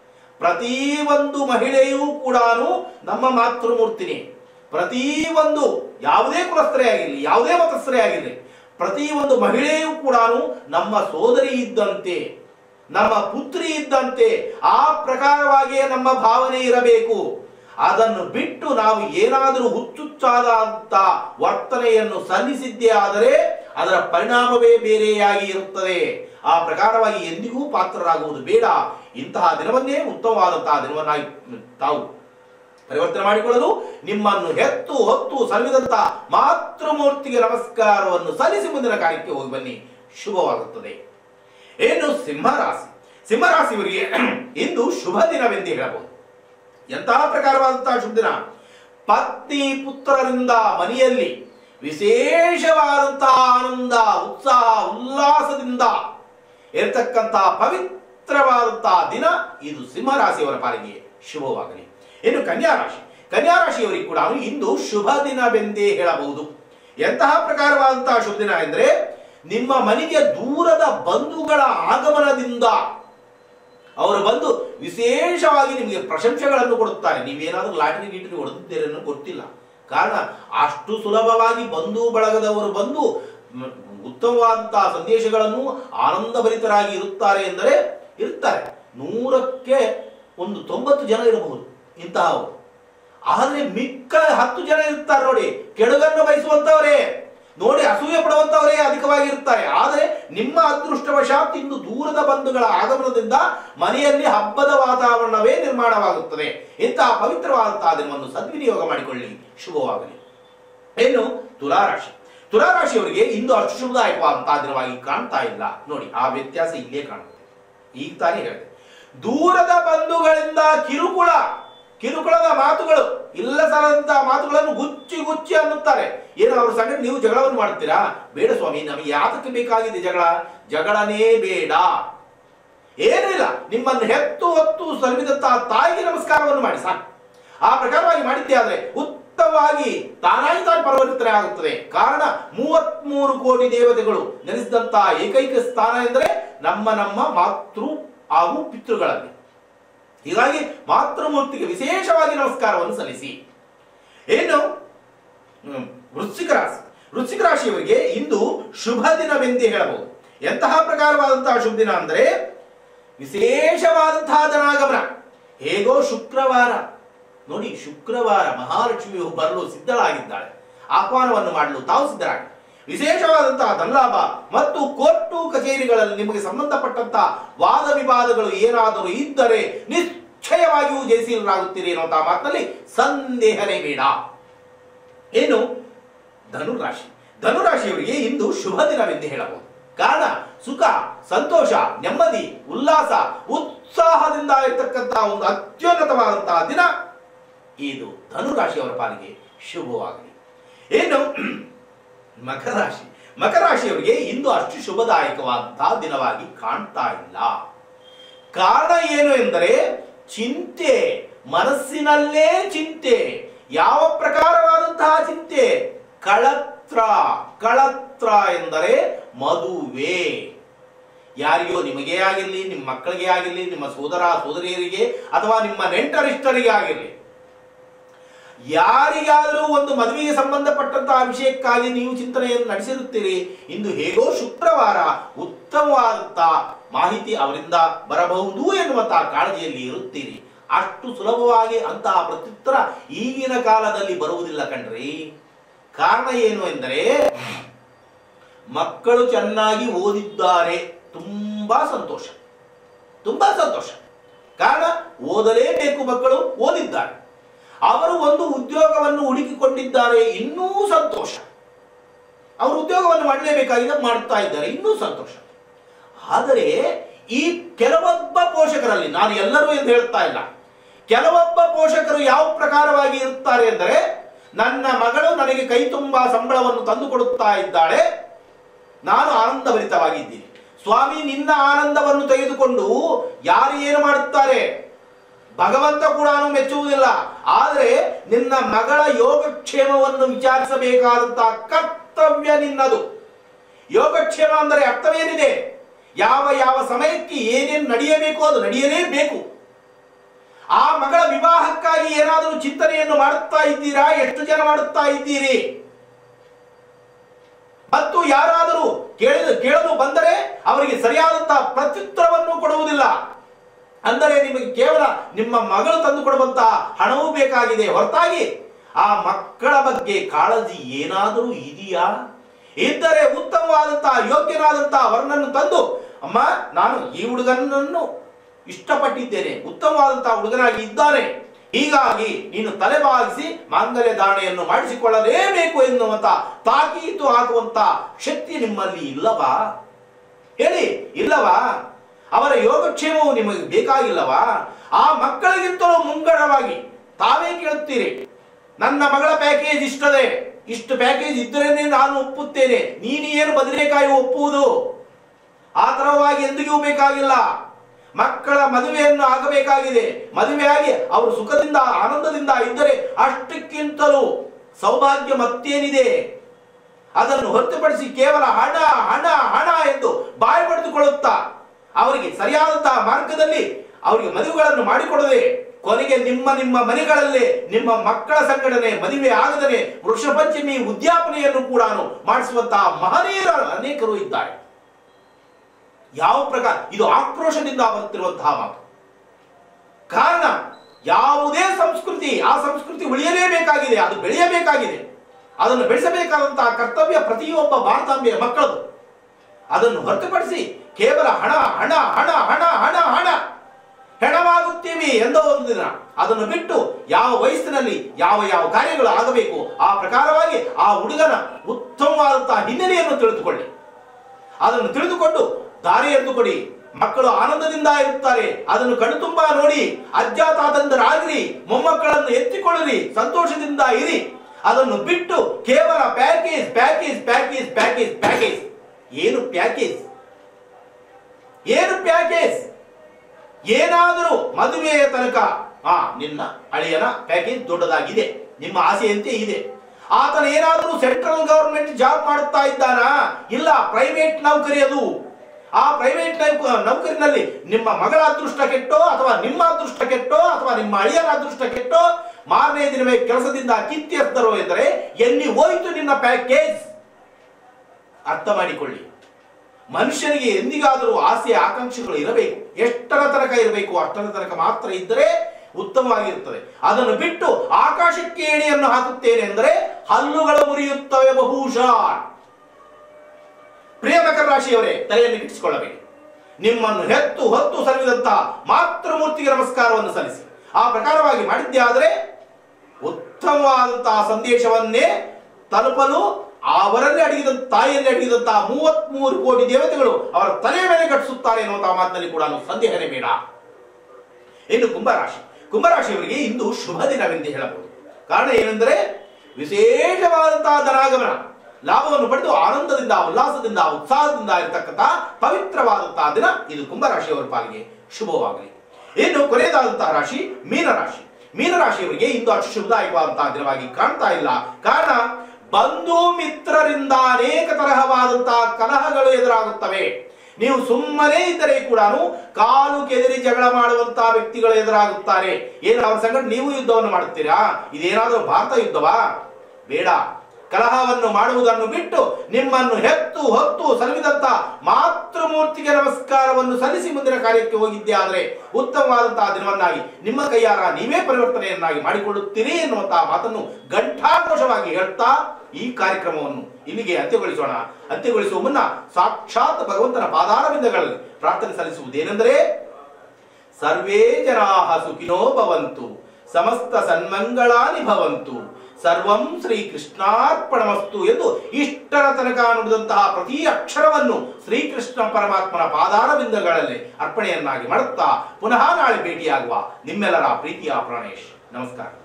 ಪ್ರತಿಯೊಂದು ಮಹಿಳೆಯೂ ಕೂಡ ನಮ್ಮ ಮಾತೃಮೂರ್ತಿನಿ ಪ್ರತಿಯೊಂದು ಯಾವುದೇ ಕುಲಸ್ಥರೇ ಆಗಿರಲಿ ಯಾವುದೇ ಮತಸ್ಥರೇ ಆಗಿರಲಿ ಪ್ರತಿಯೊಂದು ಮಹಿಳೆಯೂ ಕೂಡ ನಮ್ಮ ಸೋದರಿ ಇದ್ದಂತೆ ನಮ್ಮ ಪುತ್ರಿ ಇದ್ದಂತೆ ಆ ಪ್ರಕಾರವಾಗಿಯೇ ನಮ್ಮ ಭಾವನೆ ಇರಬೇಕು ಅದನ್ನು ಬಿಟ್ಟು ನಾವು ಏನಾದರೂ ಹುಚ್ಚುಚ್ಚಾದಂತ ವರ್ತನೆಯನ್ನು ಸಲ್ಲಿಸಿದ್ದೇ ಆದರೆ ಅದರ ಪರಿಣಾಮವೇ ಬೇರೆಯಾಗಿ ಇರುತ್ತದೆ ಆ ಪ್ರಕಾರವಾಗಿ ಎಂದಿಗೂ ಪಾತ್ರರಾಗುವುದು ಬೇಡ ಇಂತಹ ದಿನವನ್ನೇ ಉತ್ತಮವಾದಂತಹ ದಿನವನ್ನಾಗಿ ತಾವು ಪರಿವರ್ತನೆ ಮಾಡಿಕೊಳ್ಳಲು ನಿಮ್ಮನ್ನು ಹೆತ್ತು ಹೊತ್ತು ಸಲ್ಲಿದಂತ ಮಾತೃಮೂರ್ತಿಗೆ ನಮಸ್ಕಾರವನ್ನು ಸಲ್ಲಿಸಿ ಮುಂದಿನ ಕಾರ್ಯಕ್ಕೆ ಹೋಗಿ ಬನ್ನಿ ಶುಭವಾಗುತ್ತದೆ ಏನು ಸಿಂಹರಾಶಿ ಸಿಂಹರಾಶಿಯವರಿಗೆ ಇಂದು ಶುಭ ದಿನವೆಂದು ಹೇಳಬಹುದು ಎಂತಹ ಪ್ರಕಾರವಾದಂತಹ ಶುಭ ದಿನ ಪತ್ನಿ ಪುತ್ರರಿಂದ ಮನೆಯಲ್ಲಿ ವಿಶೇಷವಾದಂತಹ ಆನಂದ ಉತ್ಸಾಹ ಉಲ್ಲಾಸದಿಂದ ಇರತಕ್ಕಂತಹ ಪವಿತ್ರವಾದಂತಹ ದಿನ ಇದು ಸಿಂಹರಾಶಿಯವರ ಪಾಲಿಗೆ ಶುಭವಾಗಲಿ ಇನ್ನು ಕನ್ಯಾ ರಾಶಿ ಕನ್ಯಾ ರಾಶಿಯವರಿಗೆ ಕೂಡ ಇಂದು ಶುಭ ದಿನವೆಂದೇ ಹೇಳಬಹುದು ಎಂತಹ ಪ್ರಕಾರವಾದಂತಹ ಶುಭ ದಿನ ಎಂದರೆ ನಿಮ್ಮ ಮನೆಗೆ ದೂರದ ಬಂಧುಗಳ ಆಗಮನದಿಂದ ಅವರು ಬಂದು ವಿಶೇಷವಾಗಿ ನಿಮಗೆ ಪ್ರಶಂಸೆಗಳನ್ನು ಕೊಡುತ್ತಾರೆ ನೀವೇನಾದ್ರೂ ಲಾಟರಿ ಗೀಟರಿ ಹೊಡೆದಿದ್ದೀರಿ ಅನ್ನೋ ಗೊತ್ತಿಲ್ಲ ಕಾರಣ ಅಷ್ಟು ಸುಲಭವಾಗಿ ಬಂಧು ಬಳಗದವರು ಬಂದು ಮ್, ಉತ್ತಮವಾದಂತಹ ಸಂದೇಶಗಳನ್ನು ಆನಂದಭರಿತರಾಗಿ ಇರುತ್ತಾರೆ ಎಂದರೆ ಇರ್ತಾರೆ ನೂರಕ್ಕೆ ಒಂದು ತೊಂಬತ್ತು ಜನ ಇರಬಹುದು ಇಂತಹವರು ಆದರೆ ಮಿಕ್ಕ ಹತ್ತು ಜನ ಇರ್ತಾರೆ ನೋಡಿ ಕೆಡುಗನ್ನು ಬಯಸುವಂತವರೇ ನೋಡಿ ಅಸೂಯೆ ಪಡುವಂತವರೇ ಅಧಿಕವಾಗಿ ಇರ್ತಾರೆ ಆದರೆ ನಿಮ್ಮ ಅದೃಷ್ಟವಶಾತ್ ಇಂದು ದೂರದ ಬಂಧುಗಳ ಆಗಮನದಿಂದ ಮನೆಯಲ್ಲಿ ಹಬ್ಬದ ವಾತಾವರಣವೇ ನಿರ್ಮಾಣವಾಗುತ್ತದೆ ಇಂತಹ ಪವಿತ್ರವಾದಂತಹ ದಿನವನ್ನು ಸದ್ವಿನಿಯೋಗ ಮಾಡಿಕೊಳ್ಳಿ ಶುಭವಾಗಲಿ ಇನ್ನು ತುಲಾರಾಶಿ ತುಲಾರಾಶಿಯವರಿಗೆ ಇಂದು ಅಷ್ಟು ಶುಭದಾಯಕವಾದಂತಹ ದಿನವಾಗಿ ಕಾಣ್ತಾ ಇಲ್ಲ ನೋಡಿ ಆ ವ್ಯತ್ಯಾಸ ಇಲ್ಲೇ ಕಾಣುತ್ತೆ ಈಗ ತಾನೇ ಹೇಳಿದೆ ದೂರದ ಬಂಧುಗಳಿಂದ ಕಿರುಕುಳ ಕಿರುಕುಳದ ಮಾತುಗಳು ಇಲ್ಲ ಸಲದಂತಹ ಮಾತುಗಳನ್ನು ಗುಚ್ಚಿ ಗುಚ್ಚಿ ಅನ್ನುತ್ತಾರೆ ಏನು ಅವ್ರ ಸಂಗಡ ನೀವು ಜಗಳವನ್ನು ಮಾಡ್ತೀರಾ ಬೇಡ ಸ್ವಾಮಿ ನಮಗೆ ಯಾತಕ್ಕೆ ಬೇಕಾಗಿದೆ ಜಗಳ ಜಗಳನೇ ಬೇಡ ಏನೂ ಇಲ್ಲ ನಿಮ್ಮನ್ನು ಹೆತ್ತು ಹೊತ್ತು ಸಲುವಿದಂತಹ ತಾಯಿಗೆ ನಮಸ್ಕಾರವನ್ನು ಮಾಡಿ ಸಾಕು ಆ ಪ್ರಕಾರವಾಗಿ ಮಾಡಿದ್ದೆ ಆದ್ರೆ ಉತ್ತಮವಾಗಿ ತಾನಾಗಿ ತಾನು ಪರಿವರ್ತನೆ ಆಗುತ್ತದೆ ಕಾರಣ ಮೂವತ್ಮೂರು ಕೋಟಿ ದೇವತೆಗಳು ನೆಲೆಸಿದಂತಹ ಏಕೈಕ ಸ್ಥಾನ ಎಂದರೆ ನಮ್ಮ ನಮ್ಮ ಮಾತೃ ಹಾಗೂ ಪಿತೃಗಳಲ್ಲಿ ಹೀಗಾಗಿ ಮಾತೃಮೂರ್ತಿಗೆ ವಿಶೇಷವಾಗಿ ನಮಸ್ಕಾರವನ್ನು ಸಲ್ಲಿಸಿ ಏನು ಹ್ಮ್, ವೃಶ್ಚಿಕ ರಾಶಿ ವೃಶ್ಚಿಕ ರಾಶಿಯವರಿಗೆ ಇಂದು ಶುಭ ದಿನವೆಂದೇ ಹೇಳಬಹುದು ಎಂತಹ ಪ್ರಕಾರವಾದಂತಹ ಶುಭ ದಿನ ಅಂದರೆ ವಿಶೇಷವಾದಂತಹ ಧನಾಗಮನ ಹೇಗೋ ಶುಕ್ರವಾರ ನೋಡಿ ಶುಕ್ರವಾರ ಮಹಾಲಕ್ಷ್ಮಿಯು ಬರಲು ಸಿದ್ಧಳಾಗಿದ್ದಾಳೆ ಆಹ್ವಾನವನ್ನು ಮಾಡಲು ತಾವು ಸಿದ್ಧರಾಗಿ ವಿಶೇಷವಾದಂತಹ ಧನಲಾಭ ಮತ್ತು ಕೋರ್ಟು ಕಚೇರಿಗಳಲ್ಲಿ ನಿಮಗೆ ಸಂಬಂಧಪಟ್ಟಂತಹ ವಾದ ವಿವಾದಗಳು ಏನಾದರೂ ಇದ್ದರೆ ನಿಶ್ಚಯವಾಗಿಯೂ ಜಯಿಸೀಲರಾಗುತ್ತೀರಿ ಎನ್ನುವಂತಹ ಮಾತಿನಲ್ಲಿ ಸಂದೇಹನೇ ಬೇಡ ಏನು ಧನುರಾಶಿ ಧನುರಾಶಿಯವರಿಗೆ ಇಂದು ಶುಭ ದಿನವೆಂದು ಹೇಳಬಹುದು ಕಾರಣ ಸುಖ ಸಂತೋಷ ನೆಮ್ಮದಿ ಉಲ್ಲಾಸ ಉತ್ಸಾಹದಿಂದ ಇರತಕ್ಕಂತಹ ಒಂದು ಅತ್ಯುನ್ನತವಾದಂತಹ ದಿನ ಇದು ಧನುರಾಶಿಯವರ ಪಾಲಿಗೆ ಶುಭವಾಗಲಿ ಏನು ಮಕರ ರಾಶಿ ಮಕರ ರಾಶಿಯವರಿಗೆ ಇಂದು ಅಷ್ಟು ಶುಭದಾಯಕವಾದಂತಹ ದಿನವಾಗಿ ಕಾಣ್ತಾ ಇಲ್ಲ ಕಾರಣ ಏನು ಎಂದರೆ ಚಿಂತೆ ಮನಸ್ಸಿನಲ್ಲೇ ಚಿಂತೆ ಯಾವ ಪ್ರಕಾರವಾದಂತಹ ಚಿಂತೆ ಕಳತ್ರ ಕಳತ್ರ ಎಂದರೆ ಮದುವೆ ಯಾರಿಗೋ ನಿಮಗೇ ಆಗಿರಲಿ ನಿಮ್ಮ ಮಕ್ಕಳಿಗೆ ಆಗಿರಲಿ ನಿಮ್ಮ ಸೋದರ ಸೋದರಿಯರಿಗೆ ಅಥವಾ ನಿಮ್ಮ ನೆಂಟರಿಷ್ಟರಿಗೆ ಆಗಿರಲಿ ಯಾರಿಗಾದರೂ ಒಂದು ಮದುವೆಗೆ ಸಂಬಂಧಪಟ್ಟಂತಹ ವಿಷಯಕ್ಕಾಗಿ ನೀವು ಚಿಂತನೆಯನ್ನು ನಡೆಸಿರುತ್ತೀರಿ ಇಂದು ಹೇಗೋ ಶುಕ್ರವಾರ ಉತ್ತಮವಾದಂತಹ ಮಾಹಿತಿ ಅವರಿಂದ ಬರಬಹುದು ಎನ್ನುವಂತಹ ಕಾಳಜಿಯಲ್ಲಿ ಇರುತ್ತೀರಿ ಅಷ್ಟು ಸುಲಭವಾಗಿ ಅಂತಹ ಪ್ರತ್ಯುತ್ತರ ಈಗಿನ ಕಾಲದಲ್ಲಿ ಬರುವುದಿಲ್ಲ ಕಣ್ರಿ ಕಾರಣ ಏನು ಎಂದರೆ ಮಕ್ಕಳು ಚೆನ್ನಾಗಿ ಓದಿದ್ದಾರೆ ತುಂಬಾ ಸಂತೋಷ ತುಂಬಾ ಸಂತೋಷ ಕಾರಣ ಓದಲೇಬೇಕು ಮಕ್ಕಳು ಓದಿದ್ದಾರೆ ಅವರು ಒಂದು ಉದ್ಯೋಗವನ್ನು ಹುಡುಕಿಕೊಂಡಿದ್ದಾರೆ ಇನ್ನೂ ಸಂತೋಷ ಅವರು ಉದ್ಯೋಗವನ್ನು ಮಾಡಲೇಬೇಕಾಗಿದೆ ಮಾಡ್ತಾ ಇದ್ದಾರೆ ಇನ್ನೂ ಸಂತೋಷ ಆದರೆ ಈ ಕೆಲವೊಬ್ಬ ಪೋಷಕರಲ್ಲಿ ನಾನು ಎಲ್ಲರೂ ಎಂದು ಹೇಳ್ತಾ ಇಲ್ಲ ಕೆಲವೊಬ್ಬ ಪೋಷಕರು ಯಾವ ಪ್ರಕಾರವಾಗಿ ಇರುತ್ತಾರೆ ಎಂದರೆ ನನ್ನ ಮಗಳು ನನಗೆ ಕೈ ತುಂಬಾ ಸಂಬಳವನ್ನು ತಂದು ಕೊಡುತ್ತಾ ಇದ್ದಾಳೆ ನಾನು ಆನಂದಭರಿತವಾಗಿದ್ದೀನಿ ಸ್ವಾಮಿ ನಿನ್ನ ಆನಂದವನ್ನು ತೆಗೆದುಕೊಂಡು ಯಾರು ಏನು ಮಾಡುತ್ತಾರೆ ಭಗವಂತ ಕೂಡ ಮೆಚ್ಚುವುದಿಲ್ಲ ಆದರೆ ನಿನ್ನ ಮಗಳ ಯೋಗಕ್ಷೇಮವನ್ನು ವಿಚಾರಿಸಬೇಕಾದಂತಹ ಕರ್ತವ್ಯ ನಿನ್ನದು ಯೋಗಕ್ಷೇಮ ಅಂದರೆ ಅರ್ಥವೇನಿದೆ ಯಾವ ಯಾವ ಸಮಯಕ್ಕೆ ಏನೇನು ನಡೆಯಬೇಕು ಅದು ನಡೆಯಲೇಬೇಕು ಆ ಮಗಳ ವಿವಾಹಕ್ಕಾಗಿ ಏನಾದರೂ ಚಿಂತನೆಯನ್ನು ಮಾಡುತ್ತಾ ಇದ್ದೀರಾ ಎಷ್ಟು ಜನ ಮಾಡುತ್ತಾ ಇದ್ದೀರಿ ಮತ್ತು ಯಾರಾದರೂ ಕೇಳಿದ ಕೇಳಲು ಬಂದರೆ ಅವರಿಗೆ ಸರಿಯಾದಂತಹ ಪ್ರತ್ಯುತ್ತರವನ್ನು ಕೊಡುವುದಿಲ್ಲ ಅಂದರೆ ನಿಮಗೆ ಕೇವಲ ನಿಮ್ಮ ಮಗಳು ತಂದು ಕೊಡುವಂತಹ ಹಣವೂ ಬೇಕಾಗಿದೆ ಹೊರತಾಗಿ ಆ ಮಕ್ಕಳ ಬಗ್ಗೆ ಕಾಳಜಿ ಏನಾದರೂ ಇದೆಯಾ ಇದ್ದರೆ ಉತ್ತಮವಾದಂತಹ ಯೋಗ್ಯನಾದಂತಹ ವರ್ಣನ್ನು ತಂದು ಅಮ್ಮ ನಾನು ಈ ಹುಡುಗನನ್ನು ಇಷ್ಟಪಟ್ಟಿದ್ದೇನೆ ಉತ್ತಮವಾದಂತಹ ಹುಡುಗನಾಗಿ ಇದ್ದಾನೆ ಹೀಗಾಗಿ ನೀನು ತಲೆಬಾಗಿಸಿ ಮಾಂಗಲ್ಯ ಧಾರಣೆಯನ್ನು ಮಾಡಿಸಿಕೊಳ್ಳಲೇಬೇಕು ಎನ್ನುವಂತ ತಾಕೀತು ಹಾಕುವಂತ ಶಕ್ತಿ ನಿಮ್ಮಲ್ಲಿ ಇಲ್ಲವಾ ಹೇಳಿ ಇಲ್ಲವಾ ಅವರ ಯೋಗಕ್ಷೇಮವು ನಿಮಗೆ ಬೇಕಾಗಿಲ್ಲವಾ ಆ ಮಕ್ಕಳಿಗಿಂತಲೂ ಮುಂಗಡವಾಗಿ ತಾವೇ ಕೇಳುತ್ತೀರಿ ನನ್ನ ಮಗಳ ಪ್ಯಾಕೇಜ್ ಇಷ್ಟದೆ ಇಷ್ಟು ಪ್ಯಾಕೇಜ್ ಇದ್ದರೇನೆ ನಾನು ಒಪ್ಪುತ್ತೇನೆ ನೀನು ಏನು ಬದನೆಕಾಯಿ ಒಪ್ಪುವುದು ಆ ತರವಾಗಿ ಎಂದಿಗೂ ಬೇಕಾಗಿಲ್ಲ ಮಕ್ಕಳ ಮದುವೆಯನ್ನು ಆಗಬೇಕಾಗಿದೆ ಮದುವೆಯಾಗಿ ಅವರು ಸುಖದಿಂದ ಆನಂದದಿಂದ ಇದ್ದರೆ ಅಷ್ಟಕ್ಕಿಂತಲೂ ಸೌಭಾಗ್ಯ ಮತ್ತೇನಿದೆ ಅದನ್ನು ಹೊರತುಪಡಿಸಿ ಕೇವಲ ಹಣ ಹಣ ಹಣ ಎಂದು ಬಾಯಿ ಪಡೆದುಕೊಳ್ಳುತ್ತಾ ಅವರಿಗೆ ಸರಿಯಾದಂತಹ ಮಾರ್ಗದಲ್ಲಿ ಅವರಿಗೆ ಮದುವೆಗಳನ್ನು ಮಾಡಿಕೊಡದೆ ಕೊನೆಗೆ ನಿಮ್ಮ ನಿಮ್ಮ ಮನೆಗಳಲ್ಲೇ ನಿಮ್ಮ ಮಕ್ಕಳ ಸಂಘಟನೆ ಮದುವೆ ಆಗದನೆ ವೃಷ ಪಂಚಮಿ ಉದ್ಯಾಪನೆಯನ್ನು ಕೂಡ ಮಾಡಿಸುವಂತಹ ಮಹನೀಯರು ಅನೇಕರು ಇದ್ದಾರೆ ಯಾವ ಪ್ರಕಾರ ಇದು ಆಕ್ರೋಶದಿಂದ ಬರುತ್ತಿರುವಂತಹ ಮಾತು ಕಾರಣ ಯಾವುದೇ ಸಂಸ್ಕೃತಿ ಆ ಸಂಸ್ಕೃತಿ ಉಳಿಯಲೇಬೇಕಾಗಿದೆ ಅದು ಬೆಳೆಯಬೇಕಾಗಿದೆ ಅದನ್ನು ಬೆಳೆಸಬೇಕಾದಂತಹ ಕರ್ತವ್ಯ ಪ್ರತಿಯೊಬ್ಬ ಭಾರತಾಂಬೆಯ ಮಕ್ಕಳದು ಅದನ್ನು ಹೊರತುಪಡಿಸಿ ಕೇವಲ ಹಣ ಹಣ ಹಣ ಹಣ ಹಣ ಹಣ ಹೆಣವಾಗುತ್ತೀವಿ ಎಂದೋ ಒಂದು ದಿನ ಅದನ್ನು ಬಿಟ್ಟು ಯಾವ ವಯಸ್ಸಿನಲ್ಲಿ ಯಾವ ಯಾವ ಕಾರ್ಯಗಳು ಆಗಬೇಕು ಆ ಪ್ರಕಾರವಾಗಿ ಆ ಹುಡುಗನ ಉತ್ತಮವಾದಂತಹ ಹಿನ್ನೆಲೆಯನ್ನು ತಿಳಿದುಕೊಳ್ಳಿ ಅದನ್ನು ತಿಳಿದುಕೊಂಡು ದಾರಿ ಎದ್ದುಕೊಡಿ ಮಕ್ಕಳು ಆನಂದದಿಂದ ಇರುತ್ತಾರೆ ಅದನ್ನು ಕಣ್ಣು ತುಂಬಾ ನೋಡಿ ಅಜ್ಜ ತಾತಂದರಾಗಿರಿ ಮೊಮ್ಮಕ್ಕಳನ್ನು ಎತ್ತಿಕೊಳ್ಳಿರಿ ಸಂತೋಷದಿಂದ ಇರಿ ಅದನ್ನು ಬಿಟ್ಟು ಕೇವಲ package package package package package ಏನು ಪ್ಯಾಕೇಜ್ ಏನು ಪ್ಯಾಕೇಜ್ ಏನಾದರೂ ಮದುವೆಯ ತನಕ ಆ ನಿನ್ನ ಅಳಿಯನ ಪ್ಯಾಕೇಜ್ ದೊಡ್ಡದಾಗಿದೆ ನಿಮ್ಮ ಆಸೆಯಂತೆ ಇದೆ ಆತನ ಏನಾದರೂ ಸೆಂಟ್ರಲ್ ಗವರ್ಮೆಂಟ್ ಜಾಬ್ ಮಾಡುತ್ತಾ ಇದ್ದಾನಾ ಇಲ್ಲ ಪ್ರೈವೇಟ್ ನೌಕರಿ ಅದು ಆ ಪ್ರೈವೇಟ್ ನೌಕರಿನಲ್ಲಿ ನಿಮ್ಮ ಮಗಳ ಅದೃಷ್ಟ ಕೆಟ್ಟೋ ಅಥವಾ ನಿಮ್ಮ ಅದೃಷ್ಟ ಕೆಟ್ಟೋ ಅಥವಾ ನಿಮ್ಮ ಅಳಿಯನ ಅದೃಷ್ಟ ಕೆಟ್ಟೋ ಮಾರನೇ ದಿನವೇ ಕೆಲಸದಿಂದ ಕಿತ್ತಿ ಎತ್ತರೋ ಎಂದರೆ ಎಲ್ಲಿ ಹೋಯಿತು ನಿನ್ನ ಪ್ಯಾಕೇಜ್ ಅರ್ಥ ಮಾಡಿಕೊಳ್ಳಿ ಮನುಷ್ಯನಿಗೆ ಎಂದಿಗಾದರೂ ಆಸೆ ಆಕಾಂಕ್ಷೆಗಳು ಇರಬೇಕು ಎಷ್ಟರ ತನಕ ಇರಬೇಕು ಅಷ್ಟರ ತನಕ ಮಾತ್ರ ಇದ್ದರೆ ಉತ್ತಮವಾಗಿರುತ್ತದೆ ಅದನ್ನು ಬಿಟ್ಟು ಆಕಾಶಕ್ಕೆ ಏಣಿಯನ್ನು ಹಾಕುತ್ತೇನೆ ಎಂದರೆ ಹಲ್ಲುಗಳು ಮುರಿಯುತ್ತವೆ ಬಹುಶಃ ಪ್ರಿಯ ಮಕರ ರಾಶಿಯವರೇ ತಲೆಯನ್ನು ಗಿಟ್ಟಿಸಿಕೊಳ್ಳಬೇಡಿ ನಿಮ್ಮನ್ನು ಹೆತ್ತು ಹೊತ್ತು ಸಲ್ಲಿದಂತಹ ಮಾತೃಮೂರ್ತಿಗೆ ನಮಸ್ಕಾರವನ್ನು ಸಲ್ಲಿಸಿ ಆ ಪ್ರಕಾರವಾಗಿ ಮಾಡಿದ್ದೇ ಆದರೆ ಉತ್ತಮವಾದಂತಹ ಸಂದೇಶವನ್ನೇ ತಲುಪಲು ಅವರನ್ನೇ ಅಡಗಿದ ತಾಯಿಯಲ್ಲಿ ಅಡಗಿದಂತಹ ಮೂವತ್ಮೂರು ಕೋಟಿ ದೇವತೆಗಳು ಅವರ ತಲೆಯ ಮೇಲೆ ಕಟ್ಟಿಸುತ್ತಾರೆ ಎನ್ನುವಂತಹ ಮಾತಿನಲ್ಲಿ ಕೂಡ ಸಂದೇಹನೇ ಬೇಡ ಇನ್ನು ಕುಂಭರಾಶಿ ಕುಂಭರಾಶಿಯವರಿಗೆ ಇಂದು ಶುಭ ದಿನವೆಂದು ಹೇಳಬಹುದು ಕಾರಣ ಏನೆಂದರೆ ವಿಶೇಷವಾದಂತಹ ಧನಾಗಮನ ಲಾಭವನ್ನು ಪಡೆದು ಆನಂದದಿಂದ ಉಲ್ಲಾಸದಿಂದ ಉತ್ಸಾಹದಿಂದ ಇರತಕ್ಕಂಥ ಪವಿತ್ರವಾದಂತಹ ದಿನ ಇದು ಕುಂಭರಾಶಿಯವರ ಪಾಲಿಗೆ ಶುಭವಾಗಲಿ ಇನ್ನು ಕೊನೆಯದಾದಂತಹ ರಾಶಿ ಮೀನರಾಶಿ ಮೀನರಾಶಿಯವರಿಗೆ ಇಂದು ಅಷ್ಟು ಶುಭದಾಯಕವಾದಂತಹ ದಿನವಾಗಿ ಕಾಣ್ತಾ ಇಲ್ಲ ಕಾರಣ ಬಂಧು ಮಿತ್ರರಿಂದ ಅನೇಕ ತರಹವಾದಂತಹ ಕಲಹಗಳು ಎದುರಾಗುತ್ತವೆ ನೀವು ಸುಮ್ಮನೆ ಇದ್ದರೆ ಕೂಡ ಕಾಲು ಕೆದರಿ ಜಗಳ ಮಾಡುವಂತಹ ವ್ಯಕ್ತಿಗಳು ಎದುರಾಗುತ್ತಾರೆ ಏನು ಅವರ ಸಂಗಡ ನೀವು ಯುದ್ಧವನ್ನು ಮಾಡುತ್ತೀರಾ ಇದೇನಾದರೂ ಭಾರತ ಯುದ್ಧವಾ ಬೇಡ ಕಲಹವನ್ನು ಮಾಡುವುದನ್ನು ಬಿಟ್ಟು ನಿಮ್ಮನ್ನು ಹೆತ್ತು ಹೊತ್ತು ಸಲುವಿದಂತ ಮಾತೃಮೂರ್ತಿಗೆ ನಮಸ್ಕಾರವನ್ನು ಸಲ್ಲಿಸಿ ಮುಂದಿನ ಕಾರ್ಯಕ್ಕೆ ಹೋಗಿದ್ದೆ ಆದರೆ ಉತ್ತಮವಾದಂತಹ ದಿನವನ್ನಾಗಿ ನಿಮ್ಮ ಕೈಯಾರ ನೀವೇ ಪರಿವರ್ತನೆಯನ್ನಾಗಿ ಮಾಡಿಕೊಳ್ಳುತ್ತೀರಿ ಎನ್ನುವಂತಹ ಮಾತನ್ನು ಘಂಟಾಘೋಷವಾಗಿ ಹೇಳ್ತಾ ಈ ಕಾರ್ಯಕ್ರಮವನ್ನು ಇಲ್ಲಿಗೆ ಅಂತ್ಯಗೊಳಿಸೋಣ ಅಂತ್ಯಗೊಳಿಸುವ ಮುನ್ನ ಸಾಕ್ಷಾತ್ ಭಗವಂತನ ಪಾದಾರವಿಂದಗಳಲ್ಲಿ ಪ್ರಾರ್ಥನೆ ಸಲ್ಲಿಸುವುದೇನೆಂದರೆ ಸರ್ವೇ ಜನಾಹ ಸುಖಿನೋ ಭವಂತು ಸಮಸ್ತ ಸನ್ಮಂಗಳಾನಿ ಭವಂತು ಸರ್ವಂ ಶ್ರೀ ಕೃಷ್ಣಾರ್ಪಣಮಸ್ತು ಎಂದು ಇಷ್ಟರ ತನಕ ನುಡಿದಂತಹ ಪ್ರತಿ ಅಕ್ಷರವನ್ನು ಶ್ರೀಕೃಷ್ಣ ಪರಮಾತ್ಮನ ಪಾದಾರವಿಂದಗಳಲ್ಲಿ ಅರ್ಪಣೆಯನ್ನಾಗಿ ಮಾಡುತ್ತಾ ಪುನಃ ನಾಳೆ ಭೇಟಿಯಾಗುವ ನಿಮ್ಮೆಲ್ಲರ ಪ್ರೀತಿಯ ಪ್ರಾಣೇಶ್ ನಮಸ್ಕಾರ